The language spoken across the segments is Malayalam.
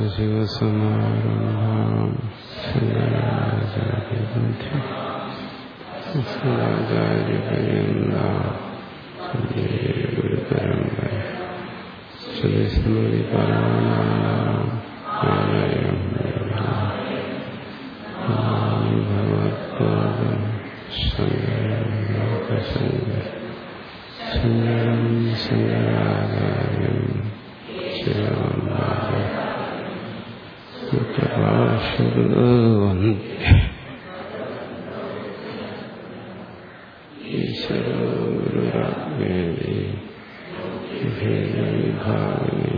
സദാശിവസമാരംഭാം ശങ്കരാചാര്യപര്യന്ത ഗുരുപരമ്പര ശ്രീസ്മൃതി പരമാനന്ദം ഭഗവത്പാദം ശങ്കര ശങ്കരം ശങ്കരാചാര്യം ഈശ്വരഗുരുരാജ്ഞേതി വിഭാഗിനി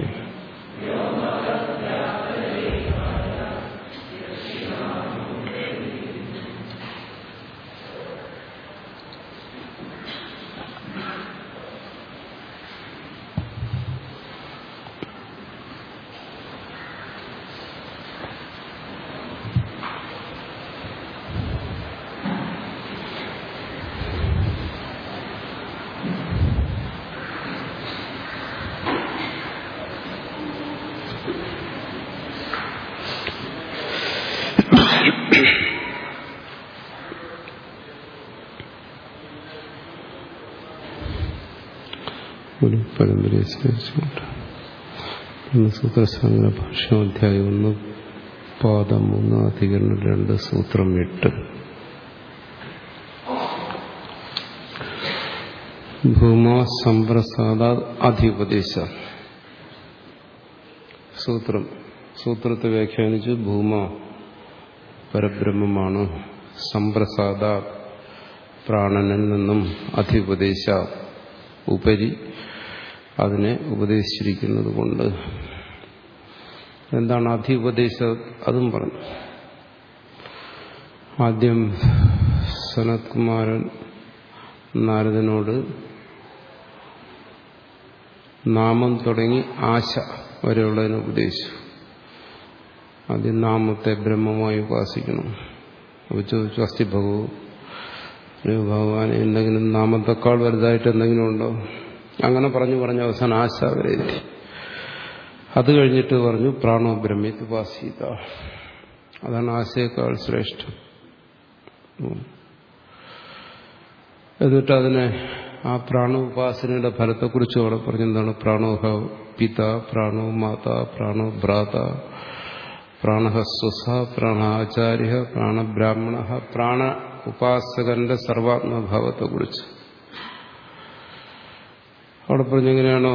ഒരു പരമ്പരയെ സ്മരിച്ചുകൊണ്ട് സൂത്രസ്ഥാന ഭാഷ്യാധ്യായം ഒന്ന് പാദം മൂന്ന് അധികരണം രണ്ട് സൂത്രം എട്ട് ഭൂമാ സമ്പ്രസാദ അധിപദേശ സൂത്രം സൂത്രത്തെ വ്യാഖ്യാനിച്ച് ഭൂമ പരബ്രഹ്മമാണ് സമ്പ്രസാദ പ്രാണനിൽ നിന്നും അധിപദേശ ഉപരി അതിനെ ഉപദേശിച്ചിരിക്കുന്നത് കൊണ്ട് എന്താണ് അധിപദേശ അതും പറഞ്ഞു ആദ്യം സനത് കുമാരൻ നാരദനോട് നാമം തുടങ്ങി ആശ വരെയുള്ളതിനെ ഉപദേശിച്ചു ആദ്യം നാമത്തെ ബ്രഹ്മമായി ഉപാസിക്കണം അപ്പോൾ ചോദിച്ചു അസ്ഥി ഭഗവു ഭഗവാൻ എന്തെങ്കിലും നാമത്തെക്കാൾ വലുതായിട്ട് എന്തെങ്കിലും ഉണ്ടോ അങ്ങനെ പറഞ്ഞു പറഞ്ഞ അവസാനം ആശ വരെ എത്തി അത് കഴിഞ്ഞിട്ട് പറഞ്ഞു പ്രാണോ ബ്രഹ്മിത്ത് ഉപാസീത അതാണ് ആശയേക്കാൾ ശ്രേഷ്ഠം എന്നിട്ട് അതിനെ ആ പ്രാണ ഉപാസനയുടെ ഫലത്തെക്കുറിച്ച് അവിടെ പറഞ്ഞെന്താണ് പ്രാണോഹ പിത പ്രാണോ മാത പ്രാണോ ഭ്രാത പ്രാണ സ്വസ പ്രാണാചാര്യ പ്രാണബ്രാഹ്മണ പ്രാണ ഉപാസകന്റെ സർവാത്മഭാവത്തെക്കുറിച്ച് അവിടെ പറഞ്ഞെങ്ങനെയാണോ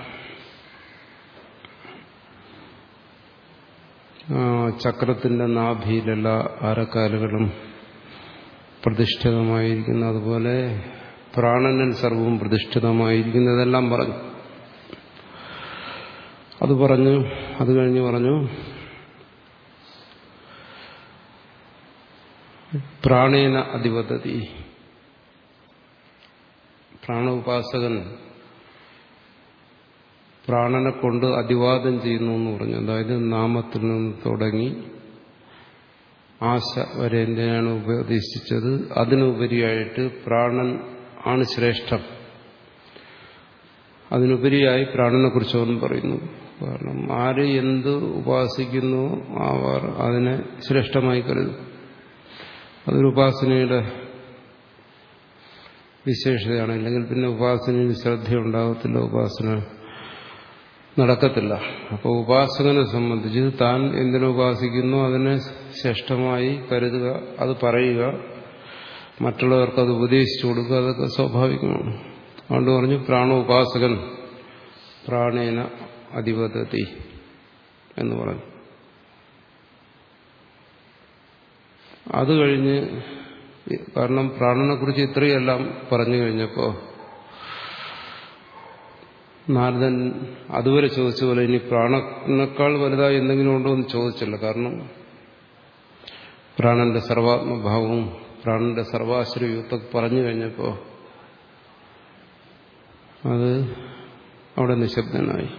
ചക്രത്തിന്റെ നാഭിയിലെല്ലാ ആരക്കാലുകളും പ്രതിഷ്ഠിതമായിരിക്കുന്നു അതുപോലെ പ്രാണനിൽ സർവവും പ്രതിഷ്ഠിതമായിരിക്കുന്നു ഇതെല്ലാം പറഞ്ഞു അത് പറഞ്ഞു അത് കഴിഞ്ഞ് പറഞ്ഞു പ്രാണേന അധിപതതി പ്രാണോപാസകൻ പ്രാണനെ കൊണ്ട് അതിവാദം ചെയ്യുന്നു എന്ന് പറഞ്ഞു അതായത് നാമത്തിൽ നിന്ന് തുടങ്ങി ആശ വരെ എന്തിനാണ് ഉപദേശിച്ചത് അതിനുപരിയായിട്ട് പ്രാണൻ ആണ് ശ്രേഷ്ഠം അതിനുപരിയായി പ്രാണനെ കുറിച്ച് അവൻ പറയുന്നു കാരണം ആര് എന്ത് ഉപാസിക്കുന്നു അവർ അതിനെ ശ്രേഷ്ഠമായി കരുതും അതൊരു ഉപാസനയുടെ വിശേഷതയാണ് അല്ലെങ്കിൽ പിന്നെ ഉപാസനയിൽ ശ്രദ്ധയുണ്ടാകത്തില്ല ഉപാസന നടക്കത്തില്ല അപ്പോൾ ഉപാസകനെ സംബന്ധിച്ച് താൻ എന്തിനു ഉപാസിക്കുന്നു അതിനെ ശ്രേഷ്ഠമായി കരുതുക അത് പറയുക മറ്റുള്ളവർക്ക് അത് ഉപദേശിച്ചു കൊടുക്കുക അതൊക്കെ സ്വാഭാവികമാണ് അതുകൊണ്ട് പറഞ്ഞു പ്രാണോപാസകൻ പ്രാണേന അധിപതത്തി എന്ന് പറഞ്ഞു അത് കഴിഞ്ഞ് കാരണം പ്രാണനെ കുറിച്ച് ഇത്രയെല്ലാം പറഞ്ഞു കഴിഞ്ഞപ്പോൾ നാരദൻ അതുവരെ ചോദിച്ച പോലെ ഇനി പ്രാണനേക്കാൾ വലുതായി എന്തെങ്കിലും ഉണ്ടോ എന്ന് ചോദിച്ചില്ല കാരണം പ്രാണന്റെ സർവാത്മഭാവവും പ്രാണന്റെ സർവാശ്രയത്വം പറഞ്ഞു കഴിഞ്ഞപ്പോൾ അത് അവിടെ നിശബ്ദനായി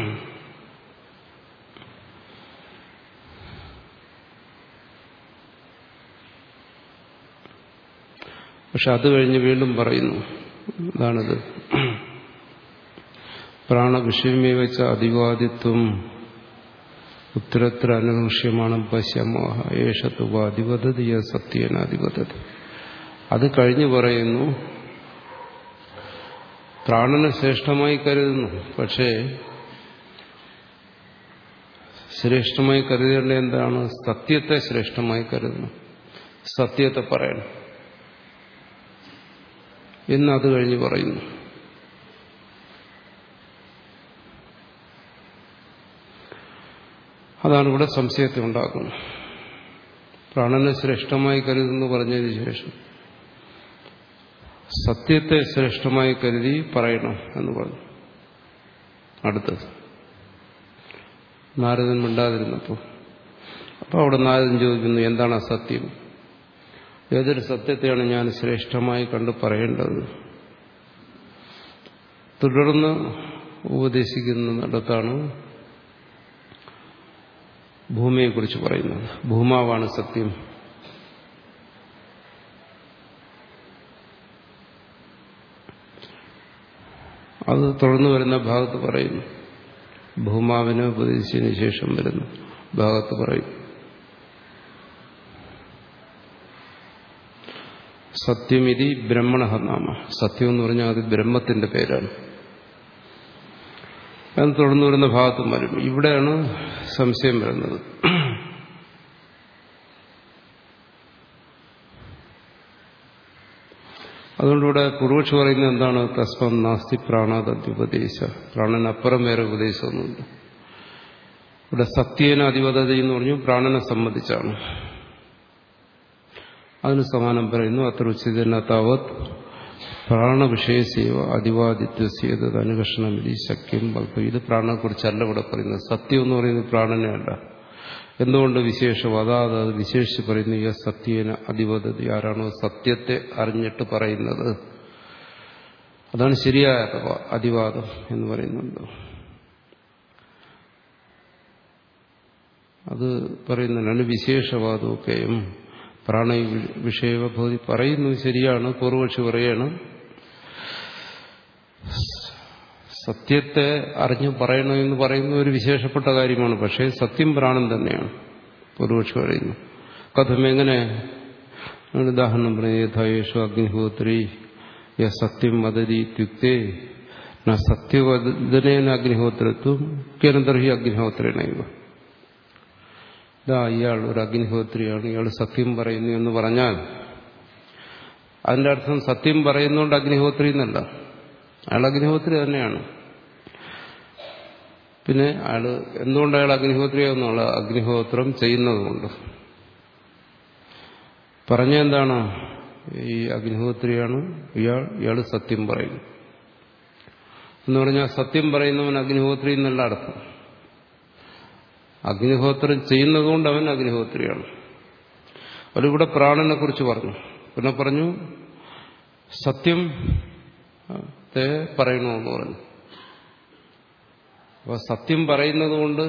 പക്ഷെ അത് കഴിഞ്ഞ് വീണ്ടും പറയുന്നു അതാണിത് പ്രാണവിഷയമേ വെച്ച അതിവാദിത്വം ഉത്തരത്തിൽ അനുദൃശ്യമാണ് പശ്യമോഹ ഏഷത്തുവ അധിപതതി സത്യേന അധിപതതി അത് കഴിഞ്ഞു പറയുന്നു പ്രാണനെ ശ്രേഷ്ഠമായി കരുതുന്നു പക്ഷേ ശ്രേഷ്ഠമായി കരുതേണ്ട എന്താണ് സത്യത്തെ ശ്രേഷ്ഠമായി കരുതുന്നു സത്യത്തെ പറയണം എന്ന് അത് കഴിഞ്ഞ് പറയുന്നു അതാണ് ഇവിടെ സംശയത്തെ ഉണ്ടാക്കുന്നത് പ്രാണനെ ശ്രേഷ്ഠമായി കരുതുന്നു പറഞ്ഞതിന് ശേഷം സത്യത്തെ ശ്രേഷ്ഠമായി കരുതി പറയണം എന്ന് പറഞ്ഞു അടുത്തത് നാരദൻ മിണ്ടാതിരുന്നപ്പോൾ അപ്പോൾ അവിടെ നാരദൻ ചോദിക്കുന്നു എന്താണ് അസത്യം ഏതൊരു സത്യത്തെയാണ് ഞാൻ ശ്രേഷ്ഠമായി കണ്ട് പറയേണ്ടത് തുടർന്ന് ഉപദേശിക്കുന്നിടത്താണ് ഭൂമിയെക്കുറിച്ച് പറയുന്നത് ഭൂമാവാണ് സത്യം അത് തുടർന്ന് വരുന്ന ഭാഗത്ത് പറയുന്നു ഭൂമാവിനെ ഉപദേശിച്ചതിന് ശേഷം വരുന്നു ഭാഗത്ത് പറയും സത്യമിതി ബ്രഹ്മണ നാമ സത്യം എന്ന് പറഞ്ഞാൽ അത് ബ്രഹ്മത്തിന്റെ പേരാണ് അത് തുടർന്ന് വരുന്ന ഭാഗത്തും വരും ഇവിടെയാണ് സംശയം വരുന്നത് അതുകൊണ്ട് ഇവിടെ പൂർവക്ഷി പറയുന്നത് എന്താണ് തസ്മം നാസ്തി പ്രാണാദുപദേശ പ്രാണനപ്പുറം വേറെ ഉപദേശമൊന്നുമില്ല ഇവിടെ സത്യേന അധിപതത എന്ന് പറഞ്ഞു പ്രാണനെ സംബന്ധിച്ചാണ് അതിന് സമാനം പറയുന്നു അത്ര ഉച്ചിതന താവത് പ്രാണവിഷയസേവ അതിവാദിത്വസേത് അനുകർഷണമിതി ശക്യം അല്പം ഇത് പ്രാണനെക്കുറിച്ചല്ല ഇവിടെ പറയുന്നത് സത്യം എന്ന് പറയുന്നത് പ്രാണനെ അല്ല എന്തുകൊണ്ട് വിശേഷം അതാത് അത് വിശേഷിച്ച് പറയുന്നു ഈ സത്യേന അധിപതതി ആരാണോ സത്യത്തെ അറിഞ്ഞിട്ട് പറയുന്നത് അതാണ് ശരിയായ അതിവാദം എന്ന് പറയുന്നുണ്ട് അത് പറയുന്നതിനാണ് വിശേഷവാദമൊക്കെയും പ്രാണ വിഷയഭൂതി പറയുന്നു ശരിയാണ് പൂർവക്ഷി പറയാണ് സത്യത്തെ അറിഞ്ഞു പറയണമെന്ന് പറയുന്ന ഒരു വിശേഷപ്പെട്ട കാര്യമാണ് പക്ഷേ സത്യം പ്രാണൻ തന്നെയാണ് പൂർവക്ഷി പറയുന്നു കഥം എങ്ങനെ ഉദാഹരണം പറയുന്നത് യഥായേഷു അഗ്നിഹോത്രി യ സത്യം വദതി ഇത്യുക്തേ ന സത്യവദനേന അഗ്നിഹോത്രത്വം കേനന്തർഹി അഗ്നിഹോത്രേണ ഇതാ ഇയാൾ ഒരു അഗ്നിഹോത്രിയാണ് ഇയാൾ സത്യം പറയുന്നു എന്ന് പറഞ്ഞാൽ അതിന്റെ അർത്ഥം സത്യം പറയുന്നുകൊണ്ട് അഗ്നിഹോത്രി എന്നല്ല അയാൾ അഗ്നിഹോത്രി തന്നെയാണ് പിന്നെ അയാൾ എന്തുകൊണ്ട് അയാൾ അഗ്നിഹോത്രിയാവുന്നുള്ള അഗ്നിഹോത്രം ചെയ്യുന്നതുകൊണ്ട് പറഞ്ഞ എന്താണ് ഈ അഗ്നിഹോത്രിയാണ് ഇയാൾ ഇയാൾ സത്യം പറയുന്നു എന്ന് പറഞ്ഞാൽ സത്യം പറയുന്നവൻ അഗ്നിഹോത്രി എന്നുള്ള അർത്ഥം അഗ്നിഹോത്രം ചെയ്യുന്നതുകൊണ്ട് അവൻ അഗ്നിഹോത്രിയാണ് അവരിവിടെ പ്രാണനെ കുറിച്ച് പറഞ്ഞു പിന്നെ പറഞ്ഞു സത്യം ത്തെ പറയണമെന്ന് പറഞ്ഞു അപ്പൊ സത്യം പറയുന്നത് കൊണ്ട്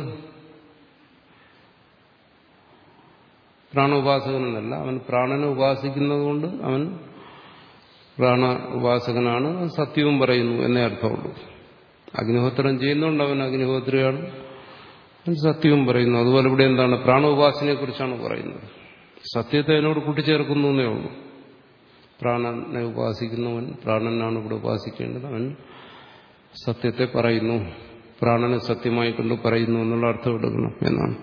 പ്രാണ ഉപാസകനെന്നല്ല അവൻ പ്രാണനെ ഉപാസിക്കുന്നത് കൊണ്ട് അവൻ പ്രാണ ഉപാസകനാണ് സത്യവും പറയുന്നു എന്നേ അർത്ഥമുള്ളൂ അഗ്നിഹോത്രം ചെയ്യുന്നതുകൊണ്ട് അവൻ അഗ്നിഹോത്രിയാണ് അവൻ സത്യവും പറയുന്നു അതുപോലെ ഇവിടെ എന്താണ് പ്രാണ ഉപാസനയെ കുറിച്ചാണ് പറയുന്നത് സത്യത്തെ അതിനോട് കൂട്ടിച്ചേർക്കുന്നു എന്നേ ഉള്ളൂ പ്രാണനെ ഉപാസിക്കുന്നവൻ പ്രാണനാണ് ഇവിടെ ഉപാസിക്കേണ്ടത് അവൻ സത്യത്തെ പറയുന്നു പ്രാണനെ സത്യമായി കൊണ്ട് പറയുന്നു എന്നുള്ള അർത്ഥം എടുക്കണം എന്നാണ്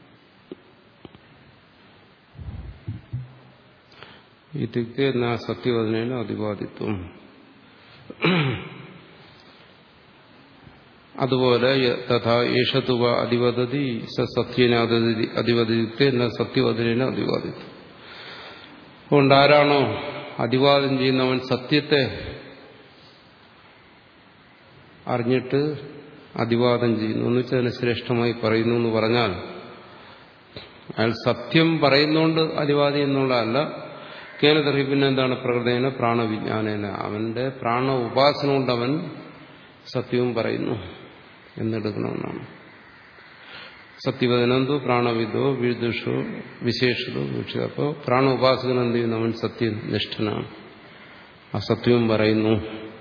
ഇത്യുക്തി എന്നാ സത്യവചനേന അതിവാദിത്വം അതുപോലെ തഥാ ഏഷത്തുവ അതിവദതി സ സത്യേന അതിവദിത്വ എന്ന സത്യവചനേന അതിവാദിത്വം അതുകൊണ്ട് ആരാണോ അതിവാദം ചെയ്യുന്നവൻ സത്യത്തെ അറിഞ്ഞിട്ട് അതിവാദം ചെയ്യുന്നു എന്ന് വെച്ചാൽ അതിനെ ശ്രേഷ്ഠമായി പറയുന്നു എന്ന് പറഞ്ഞാൽ അയാൾ സത്യം പറയുന്നുകൊണ്ട് അതിവാദി എന്നുള്ളതല്ല കേനതറി പിന്നെ എന്താണ് പ്രകൃതേന പ്രാണവിജ്ഞാനേന അവന്റെ പ്രാണ ഉപാസന കൊണ്ട് അവൻ സത്യവും പറയുന്നു എന്നെടുക്കണമെന്നാണ് സത്യവദനന്തോ പ്രാണവിദോ വിദുഷോ വിശേഷതോ വീക്ഷിത അപ്പോൾ പ്രാണ ഉപാസകൻ എന്ത് ചെയ്യുന്നു അവൻ സത്യനിഷ്ഠനാണ് ആ സത്യവും പറയുന്നു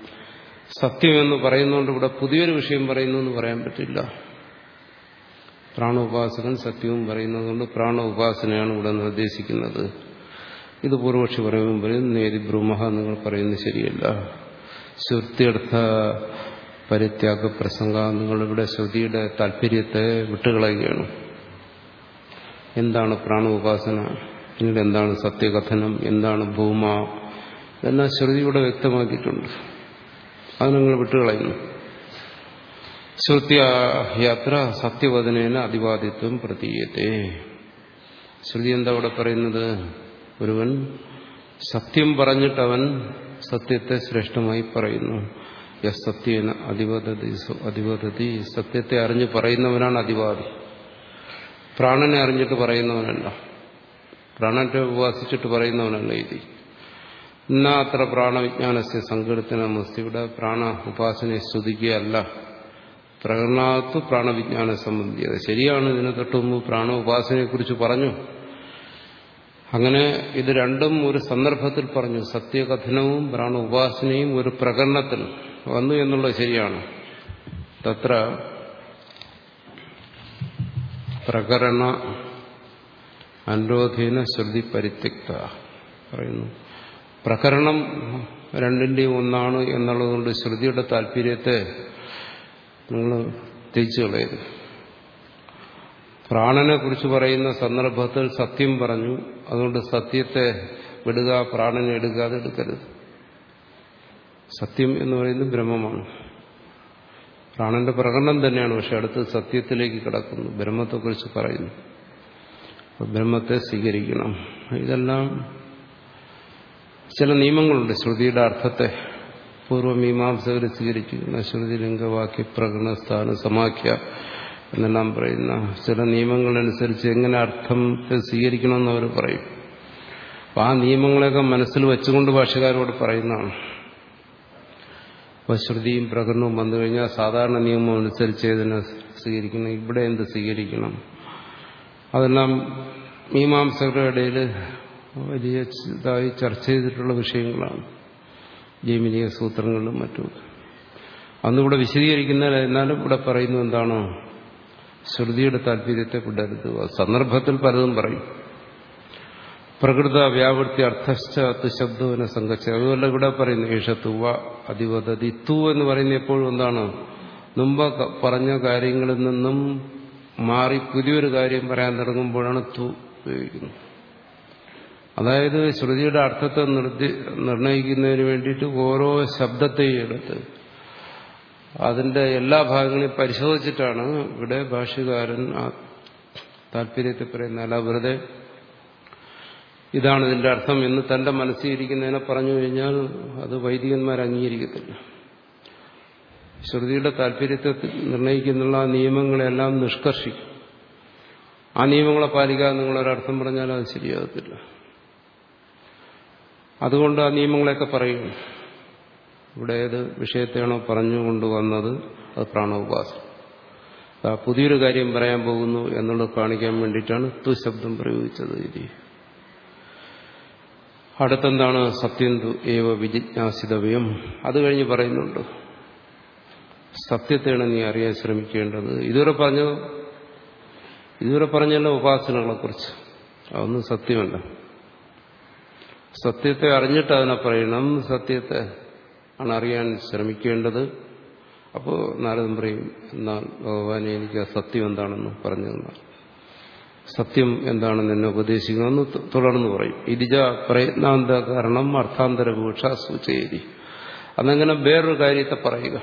സത്യം എന്ന് പറയുന്നതുകൊണ്ട് ഇവിടെ പുതിയൊരു വിഷയം പറയുന്നു എന്ന് പറയാൻ പറ്റില്ല പ്രാണോപാസകൻ സത്യവും പറയുന്നതുകൊണ്ട് പ്രാണ ഉപാസനയാണ് ഇവിടെ നിർദ്ദേശിക്കുന്നത് ഇത് പൂർവക്ഷി പറയുമ്പോൾ പറയും നേരി ബ്രഹ്മ നിങ്ങൾ പറയുന്നത് ശരിയല്ല ശ്രുതിയർത്ഥ പരിത്യാഗ പ്രസംഗ നിങ്ങളിവിടെ ശ്രുതിയുടെ താല്പര്യത്തെ വിട്ടുകളയുകയാണ് എന്താണ് പ്രാണ ഉപാസന പിന്നീട് എന്താണ് സത്യകഥനം എന്താണ് ഭൂമ ഇതെല്ലാം ശ്രുതിയുടെ വ്യക്തമാക്കിയിട്ടുണ്ട് അത് നിങ്ങൾ വിട്ടുകളയുന്നു ശ്രുത്യാത്ര സത്യവചനേന അതിവാദിത്വം പ്രതീയത്തെ ശ്രുതി എന്താ ഇവിടെ പറയുന്നത് ഒരുവൻ സത്യം പറഞ്ഞിട്ട് അവൻ സത്യത്തെ ശ്രേഷ്ഠമായി പറയുന്നു യസ് സത്യേന അധിപതതി അധിപതതി സത്യത്തെ അറിഞ്ഞ് പറയുന്നവനാണ് അധിവാദി പ്രാണനെ അറിഞ്ഞിട്ട് പറയുന്നവനല്ല പ്രാണനെ ഉപാസിച്ചിട്ട് പറയുന്നവനല്ല ഇത് എന്നാ അത്ര പ്രാണവിജ്ഞാനസ്യ സങ്കീർത്തനമസ്തി ഇവിടെ പ്രാണ ഉപാസനയെ സ്തുതിക്കുകയല്ല പ്രകടനാത്ത് പ്രാണവിജ്ഞാന സംബന്ധിയത് ശരിയാണ് ഇതിനെ തൊട്ട് മുമ്പ് പ്രാണ ഉപാസനയെക്കുറിച്ച് പറഞ്ഞു അങ്ങനെ ഇത് രണ്ടും ഒരു സന്ദർഭത്തിൽ പറഞ്ഞു സത്യകഥനവും പ്രാണ ഉപാസനയും ഒരു പ്രകടനത്തിൽ വന്നു എന്നുള്ളത് ശരിയാണ് തത്ര പ്രകരണ അനുരോധേന ശ്രുതി പരിത്യക്ത പറയുന്നു പ്രകരണം രണ്ടിന്റെയും ഒന്നാണ് എന്നുള്ളതുകൊണ്ട് ശ്രുതിയുടെ താല്പര്യത്തെ നിങ്ങൾ തിരിച്ചു കളയരുത് പ്രാണനെ കുറിച്ച് പറയുന്ന സന്ദർഭത്തിൽ സത്യം പറഞ്ഞു അതുകൊണ്ട് സത്യത്തെ വിടുക പ്രാണനെ എടുക്കാതെ എടുക്കരുത് സത്യം എന്ന് പറയുന്നത് ബ്രഹ്മമാണ് പ്രാണന്റെ പ്രകടനം തന്നെയാണ് പക്ഷെ അടുത്ത് സത്യത്തിലേക്ക് കിടക്കുന്നു ബ്രഹ്മത്തെക്കുറിച്ച് പറയുന്നു ബ്രഹ്മത്തെ സ്വീകരിക്കണം ഇതെല്ലാം ചില നിയമങ്ങളുണ്ട് ശ്രുതിയുടെ അർത്ഥത്തെ പൂർവമീമാംസകർ സ്വീകരിച്ചിരിക്കുന്ന ശ്രുതി ലിംഗവാക്യ പ്രകടന സ്ഥാന സമാഖ്യ എന്നെല്ലാം പറയുന്ന ചില നിയമങ്ങളനുസരിച്ച് എങ്ങനെ അർത്ഥത്തെ സ്വീകരിക്കണമെന്ന് അവർ പറയും അപ്പം ആ നിയമങ്ങളെയൊക്കെ മനസ്സിൽ വെച്ചുകൊണ്ട് ഭാഷകാരോട് പറയുന്നതാണ് അപ്പോൾ ശ്രുതിയും പ്രകടനവും വന്നു കഴിഞ്ഞാൽ സാധാരണ നിയമം അനുസരിച്ച് ഇതിനെ സ്വീകരിക്കണം ഇവിടെ എന്ത് സ്വീകരിക്കണം അതെല്ലാം മീമാംസകരുടെ ഇടയിൽ വലിയ ഇതായി ചർച്ച ചെയ്തിട്ടുള്ള വിഷയങ്ങളാണ് ജൈമിനിയ സൂത്രങ്ങളിലും മറ്റും അന്നിവിടെ വിശദീകരിക്കുന്നില്ല എന്നാലും ഇവിടെ പറയുന്നത് എന്താണോ ശ്രുതിയുടെ താല്പര്യത്തെ വിടരുത് സന്ദർഭത്തിൽ പലതും പറയും പ്രകൃത വ്യാവൃത്തി അർത്ഥശ്ച ശബ്ദവിനെ സംഘച്ച അതുപോലെ ഇവിടെ പറയുന്നു ഏഷ തുവ അതിവതതി തു എന്ന് പറയുന്ന എപ്പോഴും എന്താണ് മുമ്പ് പറഞ്ഞ കാര്യങ്ങളിൽ നിന്നും മാറി പുതിയൊരു കാര്യം പറയാൻ തുടങ്ങുമ്പോഴാണ് തു ഉപയോഗിക്കുന്നത് അതായത് ശ്രുതിയുടെ അർത്ഥത്തെ നിർണയിക്കുന്നതിന് വേണ്ടിയിട്ട് ഓരോ ശബ്ദത്തെയും എടുത്ത് അതിന്റെ എല്ലാ ഭാഗങ്ങളെയും പരിശോധിച്ചിട്ടാണ് ഇവിടെ ഭാഷ്യകാരൻ ആ താല്പര്യത്തെ പറയുന്നത് അല്ല വെറുതെ ഇതാണ് ഇതിന്റെ അർത്ഥം എന്ന് തന്റെ മനസ്സിലിരിക്കുന്നതിനെ പറഞ്ഞു കഴിഞ്ഞാൽ അത് വൈദികന്മാർ അംഗീകരിക്കത്തില്ല ശ്രുതിയുടെ താല്പര്യത്തെ നിർണയിക്കുന്നുള്ള ആ നിയമങ്ങളെല്ലാം നിഷ്കർഷിക്കും ആ നിയമങ്ങളെ പാലിക്കാതെ നിങ്ങളൊരർത്ഥം പറഞ്ഞാൽ അത് ശരിയാകത്തില്ല അതുകൊണ്ട് ആ നിയമങ്ങളെയൊക്കെ പറയും ഇവിടെ ഏത് വിഷയത്തെയാണോ പറഞ്ഞുകൊണ്ടുവന്നത് അത് പ്രാണോപാസന ആ പുതിയൊരു കാര്യം പറയാൻ പോകുന്നു എന്നുള്ളത് കാണിക്കാൻ വേണ്ടിയിട്ടാണ് തു ശബ്ദം പ്രയോഗിച്ചത് ഇത് അടുത്തെന്താണ് സത്യം തു ഏവ വിജിജ്ഞാസിതവ്യം അത് കഴിഞ്ഞ് പറയുന്നുണ്ട് സത്യത്തെയാണ് നീ അറിയാൻ ശ്രമിക്കേണ്ടത് ഇതുവരെ പറഞ്ഞത് ഇതുവരെ പറഞ്ഞല്ലോ ഉപാസനകളെ കുറിച്ച് അതൊന്നും സത്യമല്ല സത്യത്തെ അറിഞ്ഞിട്ട് അതിനെ പറയണം സത്യത്തെ ആണ് അറിയാൻ ശ്രമിക്കേണ്ടത് അപ്പോൾ നാരദം പറയും എന്നാൽ ഭഗവാനെ എനിക്ക് ആ സത്യം എന്താണെന്ന് പറഞ്ഞു തന്നാൽ സത്യം എന്താണെന്ന് എന്നെ ഉപദേശിക്കണമെന്ന് തുടർന്ന് പറയും ഇതിജ പ്രയത്നാന്ത കാരണം അർത്ഥാന്തര വീക്ഷ സൂചയരി അന്നങ്ങനെ വേറൊരു കാര്യത്തെ പറയുക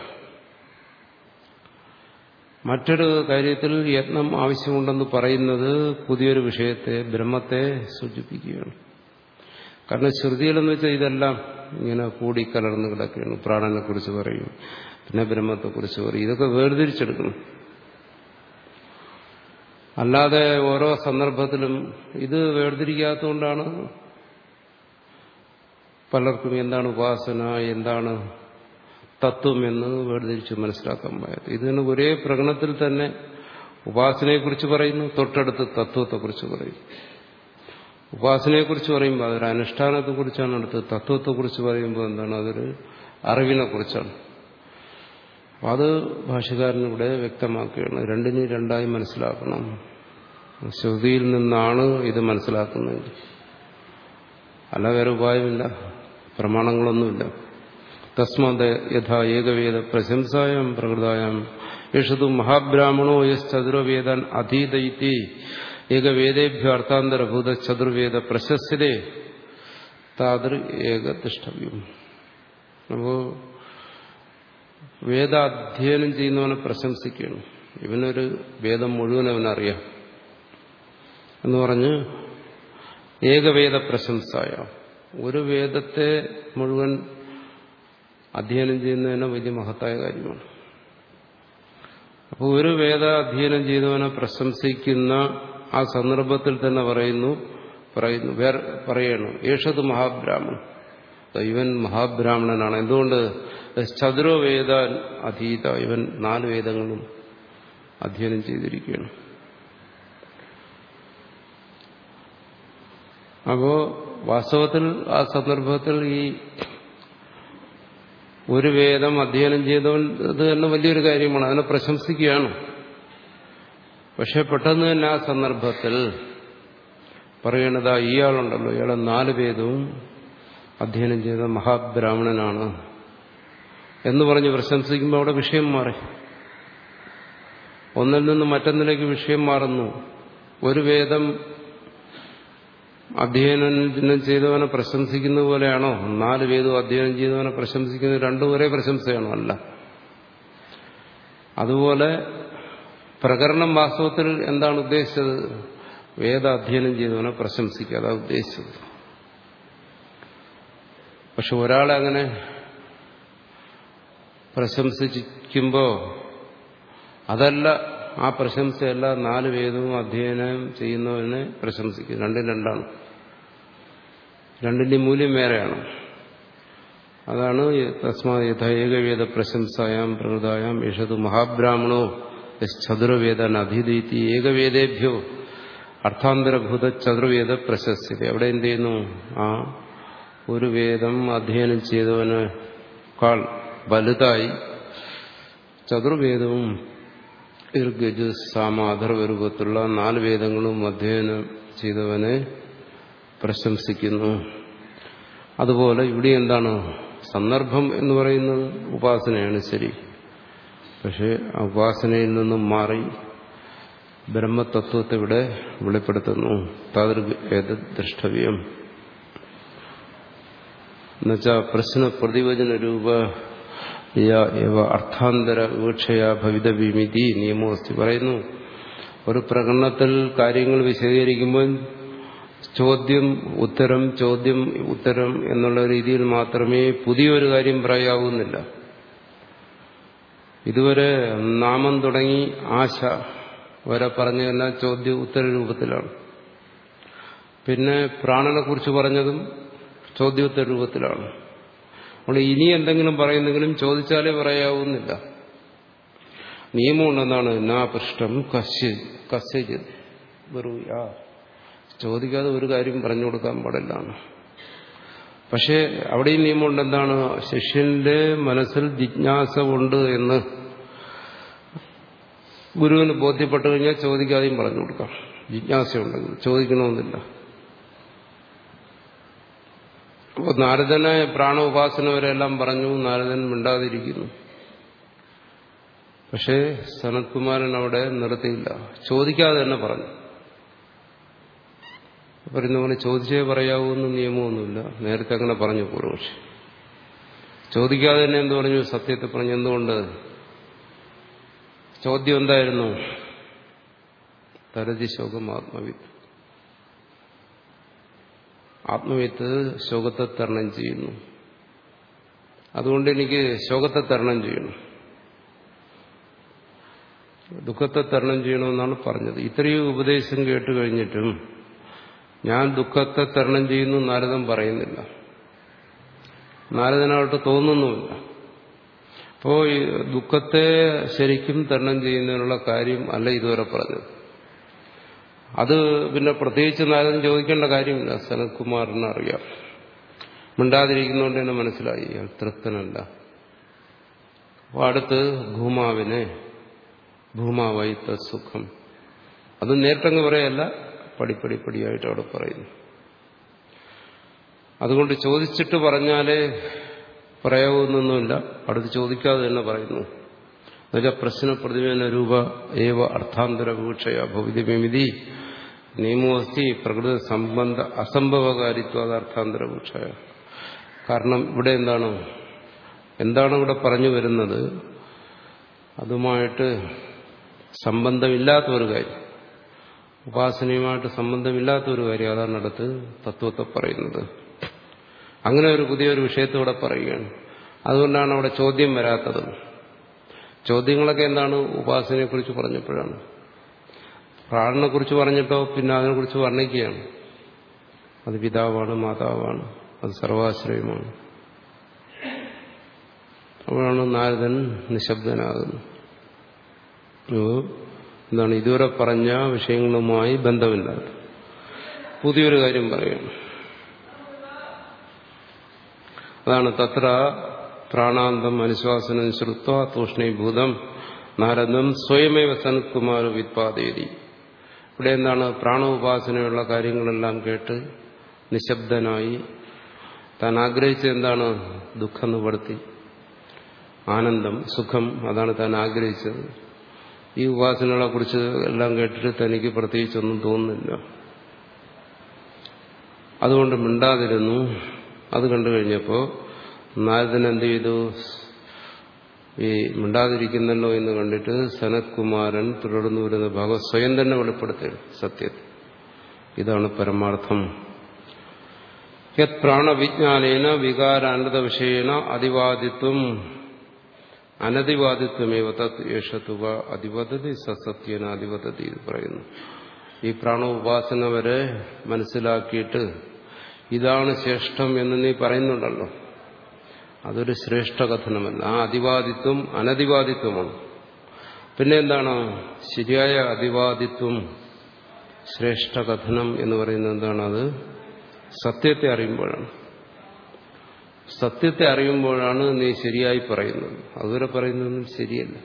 മറ്റൊരു കാര്യത്തിൽ യത്നം ആവശ്യമുണ്ടെന്ന് പറയുന്നത് പുതിയൊരു വിഷയത്തെ ബ്രഹ്മത്തെ സൂചിപ്പിക്കുകയാണ് കാരണം ശ്രുതികളെന്ന് വെച്ചാൽ ഇതെല്ലാം ഇങ്ങനെ കൂടി കലർന്ന് കിടക്കുകയാണ് പ്രാണനെ കുറിച്ച് പറയും പിന്നെ ബ്രഹ്മത്തെക്കുറിച്ച് പറയും ഇതൊക്കെ വേർതിരിച്ചെടുക്കണം അല്ലാതെ ഓരോ സന്ദർഭത്തിലും ഇത് വേർതിരിക്കാത്തതുകൊണ്ടാണ് പലർക്കും എന്താണ് ഉപാസന എന്താണ് തത്വം എന്ന് വേർതിരിച്ച് മനസ്സിലാക്കാൻ പോയത് ഇതിന് ഒരേ പ്രകടനത്തിൽ തന്നെ ഉപാസനയെക്കുറിച്ച് പറയുന്നു തൊട്ടടുത്ത് തത്വത്തെക്കുറിച്ച് പറയും ഉപാസനയെക്കുറിച്ച് പറയുമ്പോൾ അതൊരു അനുഷ്ഠാനത്തെക്കുറിച്ചാണ് അടുത്ത് തത്വത്തെക്കുറിച്ച് പറയുമ്പോൾ എന്താണ് അതൊരു അറിവിനെ കുറിച്ചാണ് അപ്പം അത് ഭാഷകാരനിവിടെ വ്യക്തമാക്കുകയാണ് രണ്ടിനും രണ്ടായി മനസ്സിലാക്കണം ശ്രുതിയിൽ നിന്നാണ് ഇത് മനസ്സിലാക്കുന്നത് അല്ല വേറെ ഉപായമില്ല പ്രമാണങ്ങളൊന്നുമില്ല തസ്മാത് യഥാ ഏകവേദ പ്രശംസായം പ്രകൃതായം യഷതു മഹാബ്രാഹ്മണോ യസ് ചതുർവേദൻ അധീതയിത്തി ഏകവേദേഭ്യ അർത്ഥാന്തരഭൂത ചതുർവേദ പ്രശസ്തരെ താതൃ ഏക തിഷ്ടവ്യം അപ്പോ വേദാധ്യയനം ചെയ്യുന്നവനെ പ്രശംസിക്കുകയാണ് ഇവനൊരു വേദം മുഴുവൻ അവനറിയാം എന്ന് പറഞ്ഞ് ഏകവേദ പ്രശംസായ ഒരു വേദത്തെ മുഴുവൻ അധ്യയനം ചെയ്യുന്നതിന് വലിയ മഹത്തായ കാര്യമാണ് അപ്പോൾ ഒരു വേദ അധ്യയനം ചെയ്തവനെ പ്രശംസിക്കുന്ന ആ സന്ദർഭത്തിൽ തന്നെ പറയുന്നു പറയുന്നു വേറെ പറയണു യേശത് മഹാബ്രാഹ്മൺ ഇവൻ മഹാബ്രാഹ്മണനാണ് എന്തുകൊണ്ട് ചതുരോ വേദ അധീത ഇവൻ നാല് വേദങ്ങളും അധ്യയനം ചെയ്തിരിക്കുകയാണ് അപ്പോ വാസ്തവത്തിൽ ആ സന്ദർഭത്തിൽ ഈ ഒരു വേദം അധ്യയനം ചെയ്തവൻ ഇത് തന്നെ വലിയൊരു കാര്യമാണ് അതിനെ പ്രശംസിക്കുകയാണ് പക്ഷെ പെട്ടെന്ന് തന്നെ ആ സന്ദർഭത്തിൽ പറയണത് ഇയാളുണ്ടല്ലോ ഇയാളെ നാല് വേദവും അധ്യയനം ചെയ്ത മഹാബ്രാഹ്മണനാണ് എന്ന് പറഞ്ഞ് പ്രശംസിക്കുമ്പോൾ അവിടെ വിഷയം മാറി ഒന്നിൽ നിന്ന് മറ്റൊന്നിലേക്ക് വിഷയം മാറുന്നു ഒരു വേദം അധ്യയനം ചെയ്തവനെ പ്രശംസിക്കുന്നത് പോലെയാണോ നാല് വേദവും അധ്യയനം ചെയ്തവനെ പ്രശംസിക്കുന്നത് രണ്ടും ഒരേ പ്രശംസയാണോ അല്ല അതുപോലെ പ്രകരണം വാസ്തവത്തിൽ എന്താണ് ഉദ്ദേശിച്ചത് വേദ അധ്യയനം ചെയ്തവനെ പ്രശംസിക്കുക അതാ ഉദ്ദേശിച്ചത് പക്ഷെ ഒരാളെ അങ്ങനെ പ്രശംസിക്കുമ്പോൾ അതല്ല ആ പ്രശംസയല്ല നാല് വേദവും അധ്യയനം ചെയ്യുന്നവനെ പ്രശംസിക്കും രണ്ടും രണ്ടാണ് രണ്ടിന്റെ മൂല്യം വേറെയാണ് അതാണ് തസ്മാ യഥ ഏകവേദ പ്രശംസായാം പ്രകൃതായാം യഷതു മഹാബ്രാഹ്മണോ ചതുർവേദൻ അധിദീതി ഏകവേദേഭ്യോ അർത്ഥാന്തരഭൂത ചതുർവേദ പ്രശസ്തി അവിടെ എന്ത് ചെയ്യുന്നു ആ ഒരു വേദം അധ്യയനം ചെയ്തവനേക്കാൾ വലുതായി ചതുർവേദവും ഗജു സാമ അഥർവരൂപത്തിലുള്ള നാല് വേദങ്ങളും അധ്യയനം ചെയ്തവനെ പ്രശംസിക്കുന്നു അതുപോലെ ഇവിടെ എന്താണ് സന്ദർഭം എന്ന് പറയുന്നത് ഉപാസനയാണ് ശരി പക്ഷെ ആ ഉപാസനയിൽ നിന്നും മാറി ബ്രഹ്മതത്വത്തെ ഇവിടെ വെളിപ്പെടുത്തുന്നു താതൃ ഏത് ദ്രഷ്ടവ്യം എന്നുവെച്ചാൽ പ്രശ്ന പ്രതിവചന രൂപ അർത്ഥാന്തര വീക്ഷയ ഭവിതവിമിതി നിയമോസ്തി പറയുന്നു ഒരു പ്രകടനത്തിൽ കാര്യങ്ങൾ വിശദീകരിക്കുമ്പോൾ ചോദ്യം ഉത്തരം ചോദ്യം ഉത്തരം എന്നുള്ള രീതിയിൽ മാത്രമേ പുതിയൊരു കാര്യം പറയാവുന്നില്ല ഇതുവരെ നാമം തുടങ്ങി ആശ വരെ പറഞ്ഞതെല്ലാം ചോദ്യ ഉത്തര രൂപത്തിലാണ് പിന്നെ പ്രാണനെ കുറിച്ച് പറഞ്ഞതും ചോദ്യോത്തര രൂപത്തിലാണ് അതുകൊണ്ട് ഇനി എന്തെങ്കിലും പറയുന്നെങ്കിലും ചോദിച്ചാലേ പറയാവുന്നില്ല നിയമം എന്താണ് നാ പൃഷ്ടം കശ്യ കസ്യജിത് വെറും യാ ചോദിക്കാതെ ഒരു കാര്യം പറഞ്ഞു കൊടുക്കാൻ പാടില്ലാണ് പക്ഷേ അവിടെയും നിയമമുണ്ട് എന്താണ് ശിഷ്യന്റെ മനസ്സിൽ ജിജ്ഞാസ ഉണ്ട് എന്ന് ഗുരുവിന് ബോധ്യപ്പെട്ടു കഴിഞ്ഞാൽ ചോദിക്കാതെയും പറഞ്ഞു കൊടുക്കാം ജിജ്ഞാസയുണ്ടെങ്കിൽ ചോദിക്കണമെന്നില്ല അപ്പോൾ നാരദനെ പ്രാണോപാസന വരെല്ലാം പറഞ്ഞു നാരദൻ മിണ്ടാതിരിക്കുന്നു പക്ഷേ സനത്കുമാരൻ അവിടെ നിർത്തിയില്ല ചോദിക്കാതെ തന്നെ പറഞ്ഞു പറയുന്ന പോലെ ചോദിച്ചേ പറയാവൂന്ന് നിയമമൊന്നുമില്ല നേരത്തെ അങ്ങനെ പറഞ്ഞു പൂർവക്ഷി ചോദിക്കാതെ തന്നെ എന്ത് പറഞ്ഞു സത്യത്തെ പറഞ്ഞു എന്തുകൊണ്ട് ചോദ്യം എന്തായിരുന്നു തരതി ശോകം ആത്മവിത്ത് ആത്മവിത്ത് ശോകത്തെ തരണം ചെയ്യുന്നു അതുകൊണ്ട് എനിക്ക് ശോകത്തെ തരണം ചെയ്യണം ദുഃഖത്തെ തരണം ചെയ്യണമെന്നാണ് പറഞ്ഞത് ഇത്രയും ഉപദേശം കേട്ട് കഴിഞ്ഞിട്ടും ഞാൻ ദുഃഖത്തെ തരണം ചെയ്യുന്നു നാരദൻ പറയുന്നില്ല നാരദനായിട്ട് തോന്നുന്നുമില്ല അപ്പോൾ ഈ ദുഃഖത്തെ ശരിക്കും തരണം ചെയ്യുന്നതിനുള്ള കാര്യം അല്ല ഇതുവരെ പറഞ്ഞത് അത് പിന്നെ പ്രത്യേകിച്ച് നാരദൻ ചോദിക്കേണ്ട കാര്യമില്ല സനത്കുമാറിന് അറിയാം മിണ്ടാതിരിക്കുന്നതുകൊണ്ട് തന്നെ മനസ്സിലായി അയാൾ തൃപ്തനല്ല അപ്പോൾ അടുത്ത് ഭൂമാവിനെ ഭൂമാവായി തത്സുഖം അത് നേരിട്ടങ്ങ് പറയല്ല പടിപ്പടി പടിയായിട്ട് അവിടെ പറയുന്നു അതുകൊണ്ട് ചോദിച്ചിട്ട് പറഞ്ഞാലേ പറയാവുന്നൊന്നുമില്ല അടുത്ത് ചോദിക്കാതെ തന്നെ പറയുന്നു എന്നുവെച്ചാൽ പ്രശ്ന പ്രതിമേന രൂപ ഏവ അർത്ഥാന്തര വീക്ഷയ ഭൗതികമിതി നിയമോസ്തി പ്രകൃതി സംബന്ധ അസംഭവകാരിത്വ അത് അർത്ഥാന്തര വീക്ഷയ കാരണം ഇവിടെ എന്താണ് എന്താണ് ഇവിടെ പറഞ്ഞു വരുന്നത് അതുമായിട്ട് സംബന്ധമില്ലാത്ത ഒരു കാര്യം ഉപാസനയുമായിട്ട് സംബന്ധമില്ലാത്ത ഒരു കാര്യം അതാണ് അടുത്ത് തത്വത്തെ പറയുന്നത് അങ്ങനെ ഒരു പുതിയൊരു വിഷയത്തോടെ പറയുകയാണ് അതുകൊണ്ടാണ് അവിടെ ചോദ്യം വരാത്തത് ചോദ്യങ്ങളൊക്കെ എന്താണ് ഉപാസനയെക്കുറിച്ച് പറഞ്ഞപ്പോഴാണ് പ്രാണനെക്കുറിച്ച് പറഞ്ഞിട്ടോ പിന്നെ അതിനെക്കുറിച്ച് വർണ്ണിക്കുകയാണ് അത് പിതാവാണ് മാതാവാണ് അത് സർവാശ്രയമാണ് അപ്പോഴാണ് നാരദൻ നിശബ്ദനാകുന്നത് എന്താണ് ഇതുവരെ പറഞ്ഞ വിഷയങ്ങളുമായി ബന്ധമില്ലാത്ത പുതിയൊരു കാര്യം പറയുകയാണ് അതാണ് തത്ര പ്രാണാന്തം അനുശ്വാസനം ശ്രുത്വ തൂഷ്ണീഭൂതം നാരദം സ്വയമേവ സനത്കുമാർ വിത്പാദേതി ഇവിടെ എന്താണ് പ്രാണോപാസനയുള്ള കാര്യങ്ങളെല്ലാം കേട്ട് നിശബ്ദനായി താൻ ആഗ്രഹിച്ചത് എന്താണ് ദുഃഖം നിവർത്തി ആനന്ദം സുഖം അതാണ് താൻ ആഗ്രഹിച്ചത് ഈ ഉപാസനകളെ കുറിച്ച് എല്ലാം കേട്ടിട്ട് തനിക്ക് പ്രത്യേകിച്ചൊന്നും തോന്നുന്നില്ല അതുകൊണ്ട് മിണ്ടാതിരുന്നു അത് കണ്ടു കഴിഞ്ഞപ്പോൾ നാരദൻ എന്ത് ചെയ്തു ഈ മിണ്ടാതിരിക്കുന്നല്ലോ എന്ന് കണ്ടിട്ട് സനത് കുമാരൻ തുടർന്നു വരുന്ന ഭാഗം സ്വയം തന്നെ വെളിപ്പെടുത്തി സത്യത്തിൽ ഇതാണ് പരമാർത്ഥം യത് പ്രാണവിജ്ഞാനേന വികാരാനന്ദ വിഷയേന അതിവാദിത്വം അനതിവാദിത്വമേവ തത് യേശത്തുക അതിവദതി സസത്യേന അതിവദതി ഇത് പറയുന്നു ഈ പ്രാണോപാസന വരെ മനസ്സിലാക്കിയിട്ട് ഇതാണ് ശ്രേഷ്ഠം എന്ന് നീ പറയുന്നുണ്ടല്ലോ അതൊരു ശ്രേഷ്ഠ കഥനമല്ല ആ അതിവാദിത്വം അനതിവാദിത്വമാണ് പിന്നെ എന്താണ് ശരിയായ അതിവാദിത്വം ശ്രേഷ്ഠ കഥനം എന്ന് പറയുന്നത് എന്താണ് അത് സത്യത്തെ അറിയുമ്പോഴാണ് സത്യത്തെ അറിയുമ്പോഴാണ് നീ ശരിയായി പറയുന്നത് അതുവരെ പറയുന്നതൊന്നും ശരിയല്ല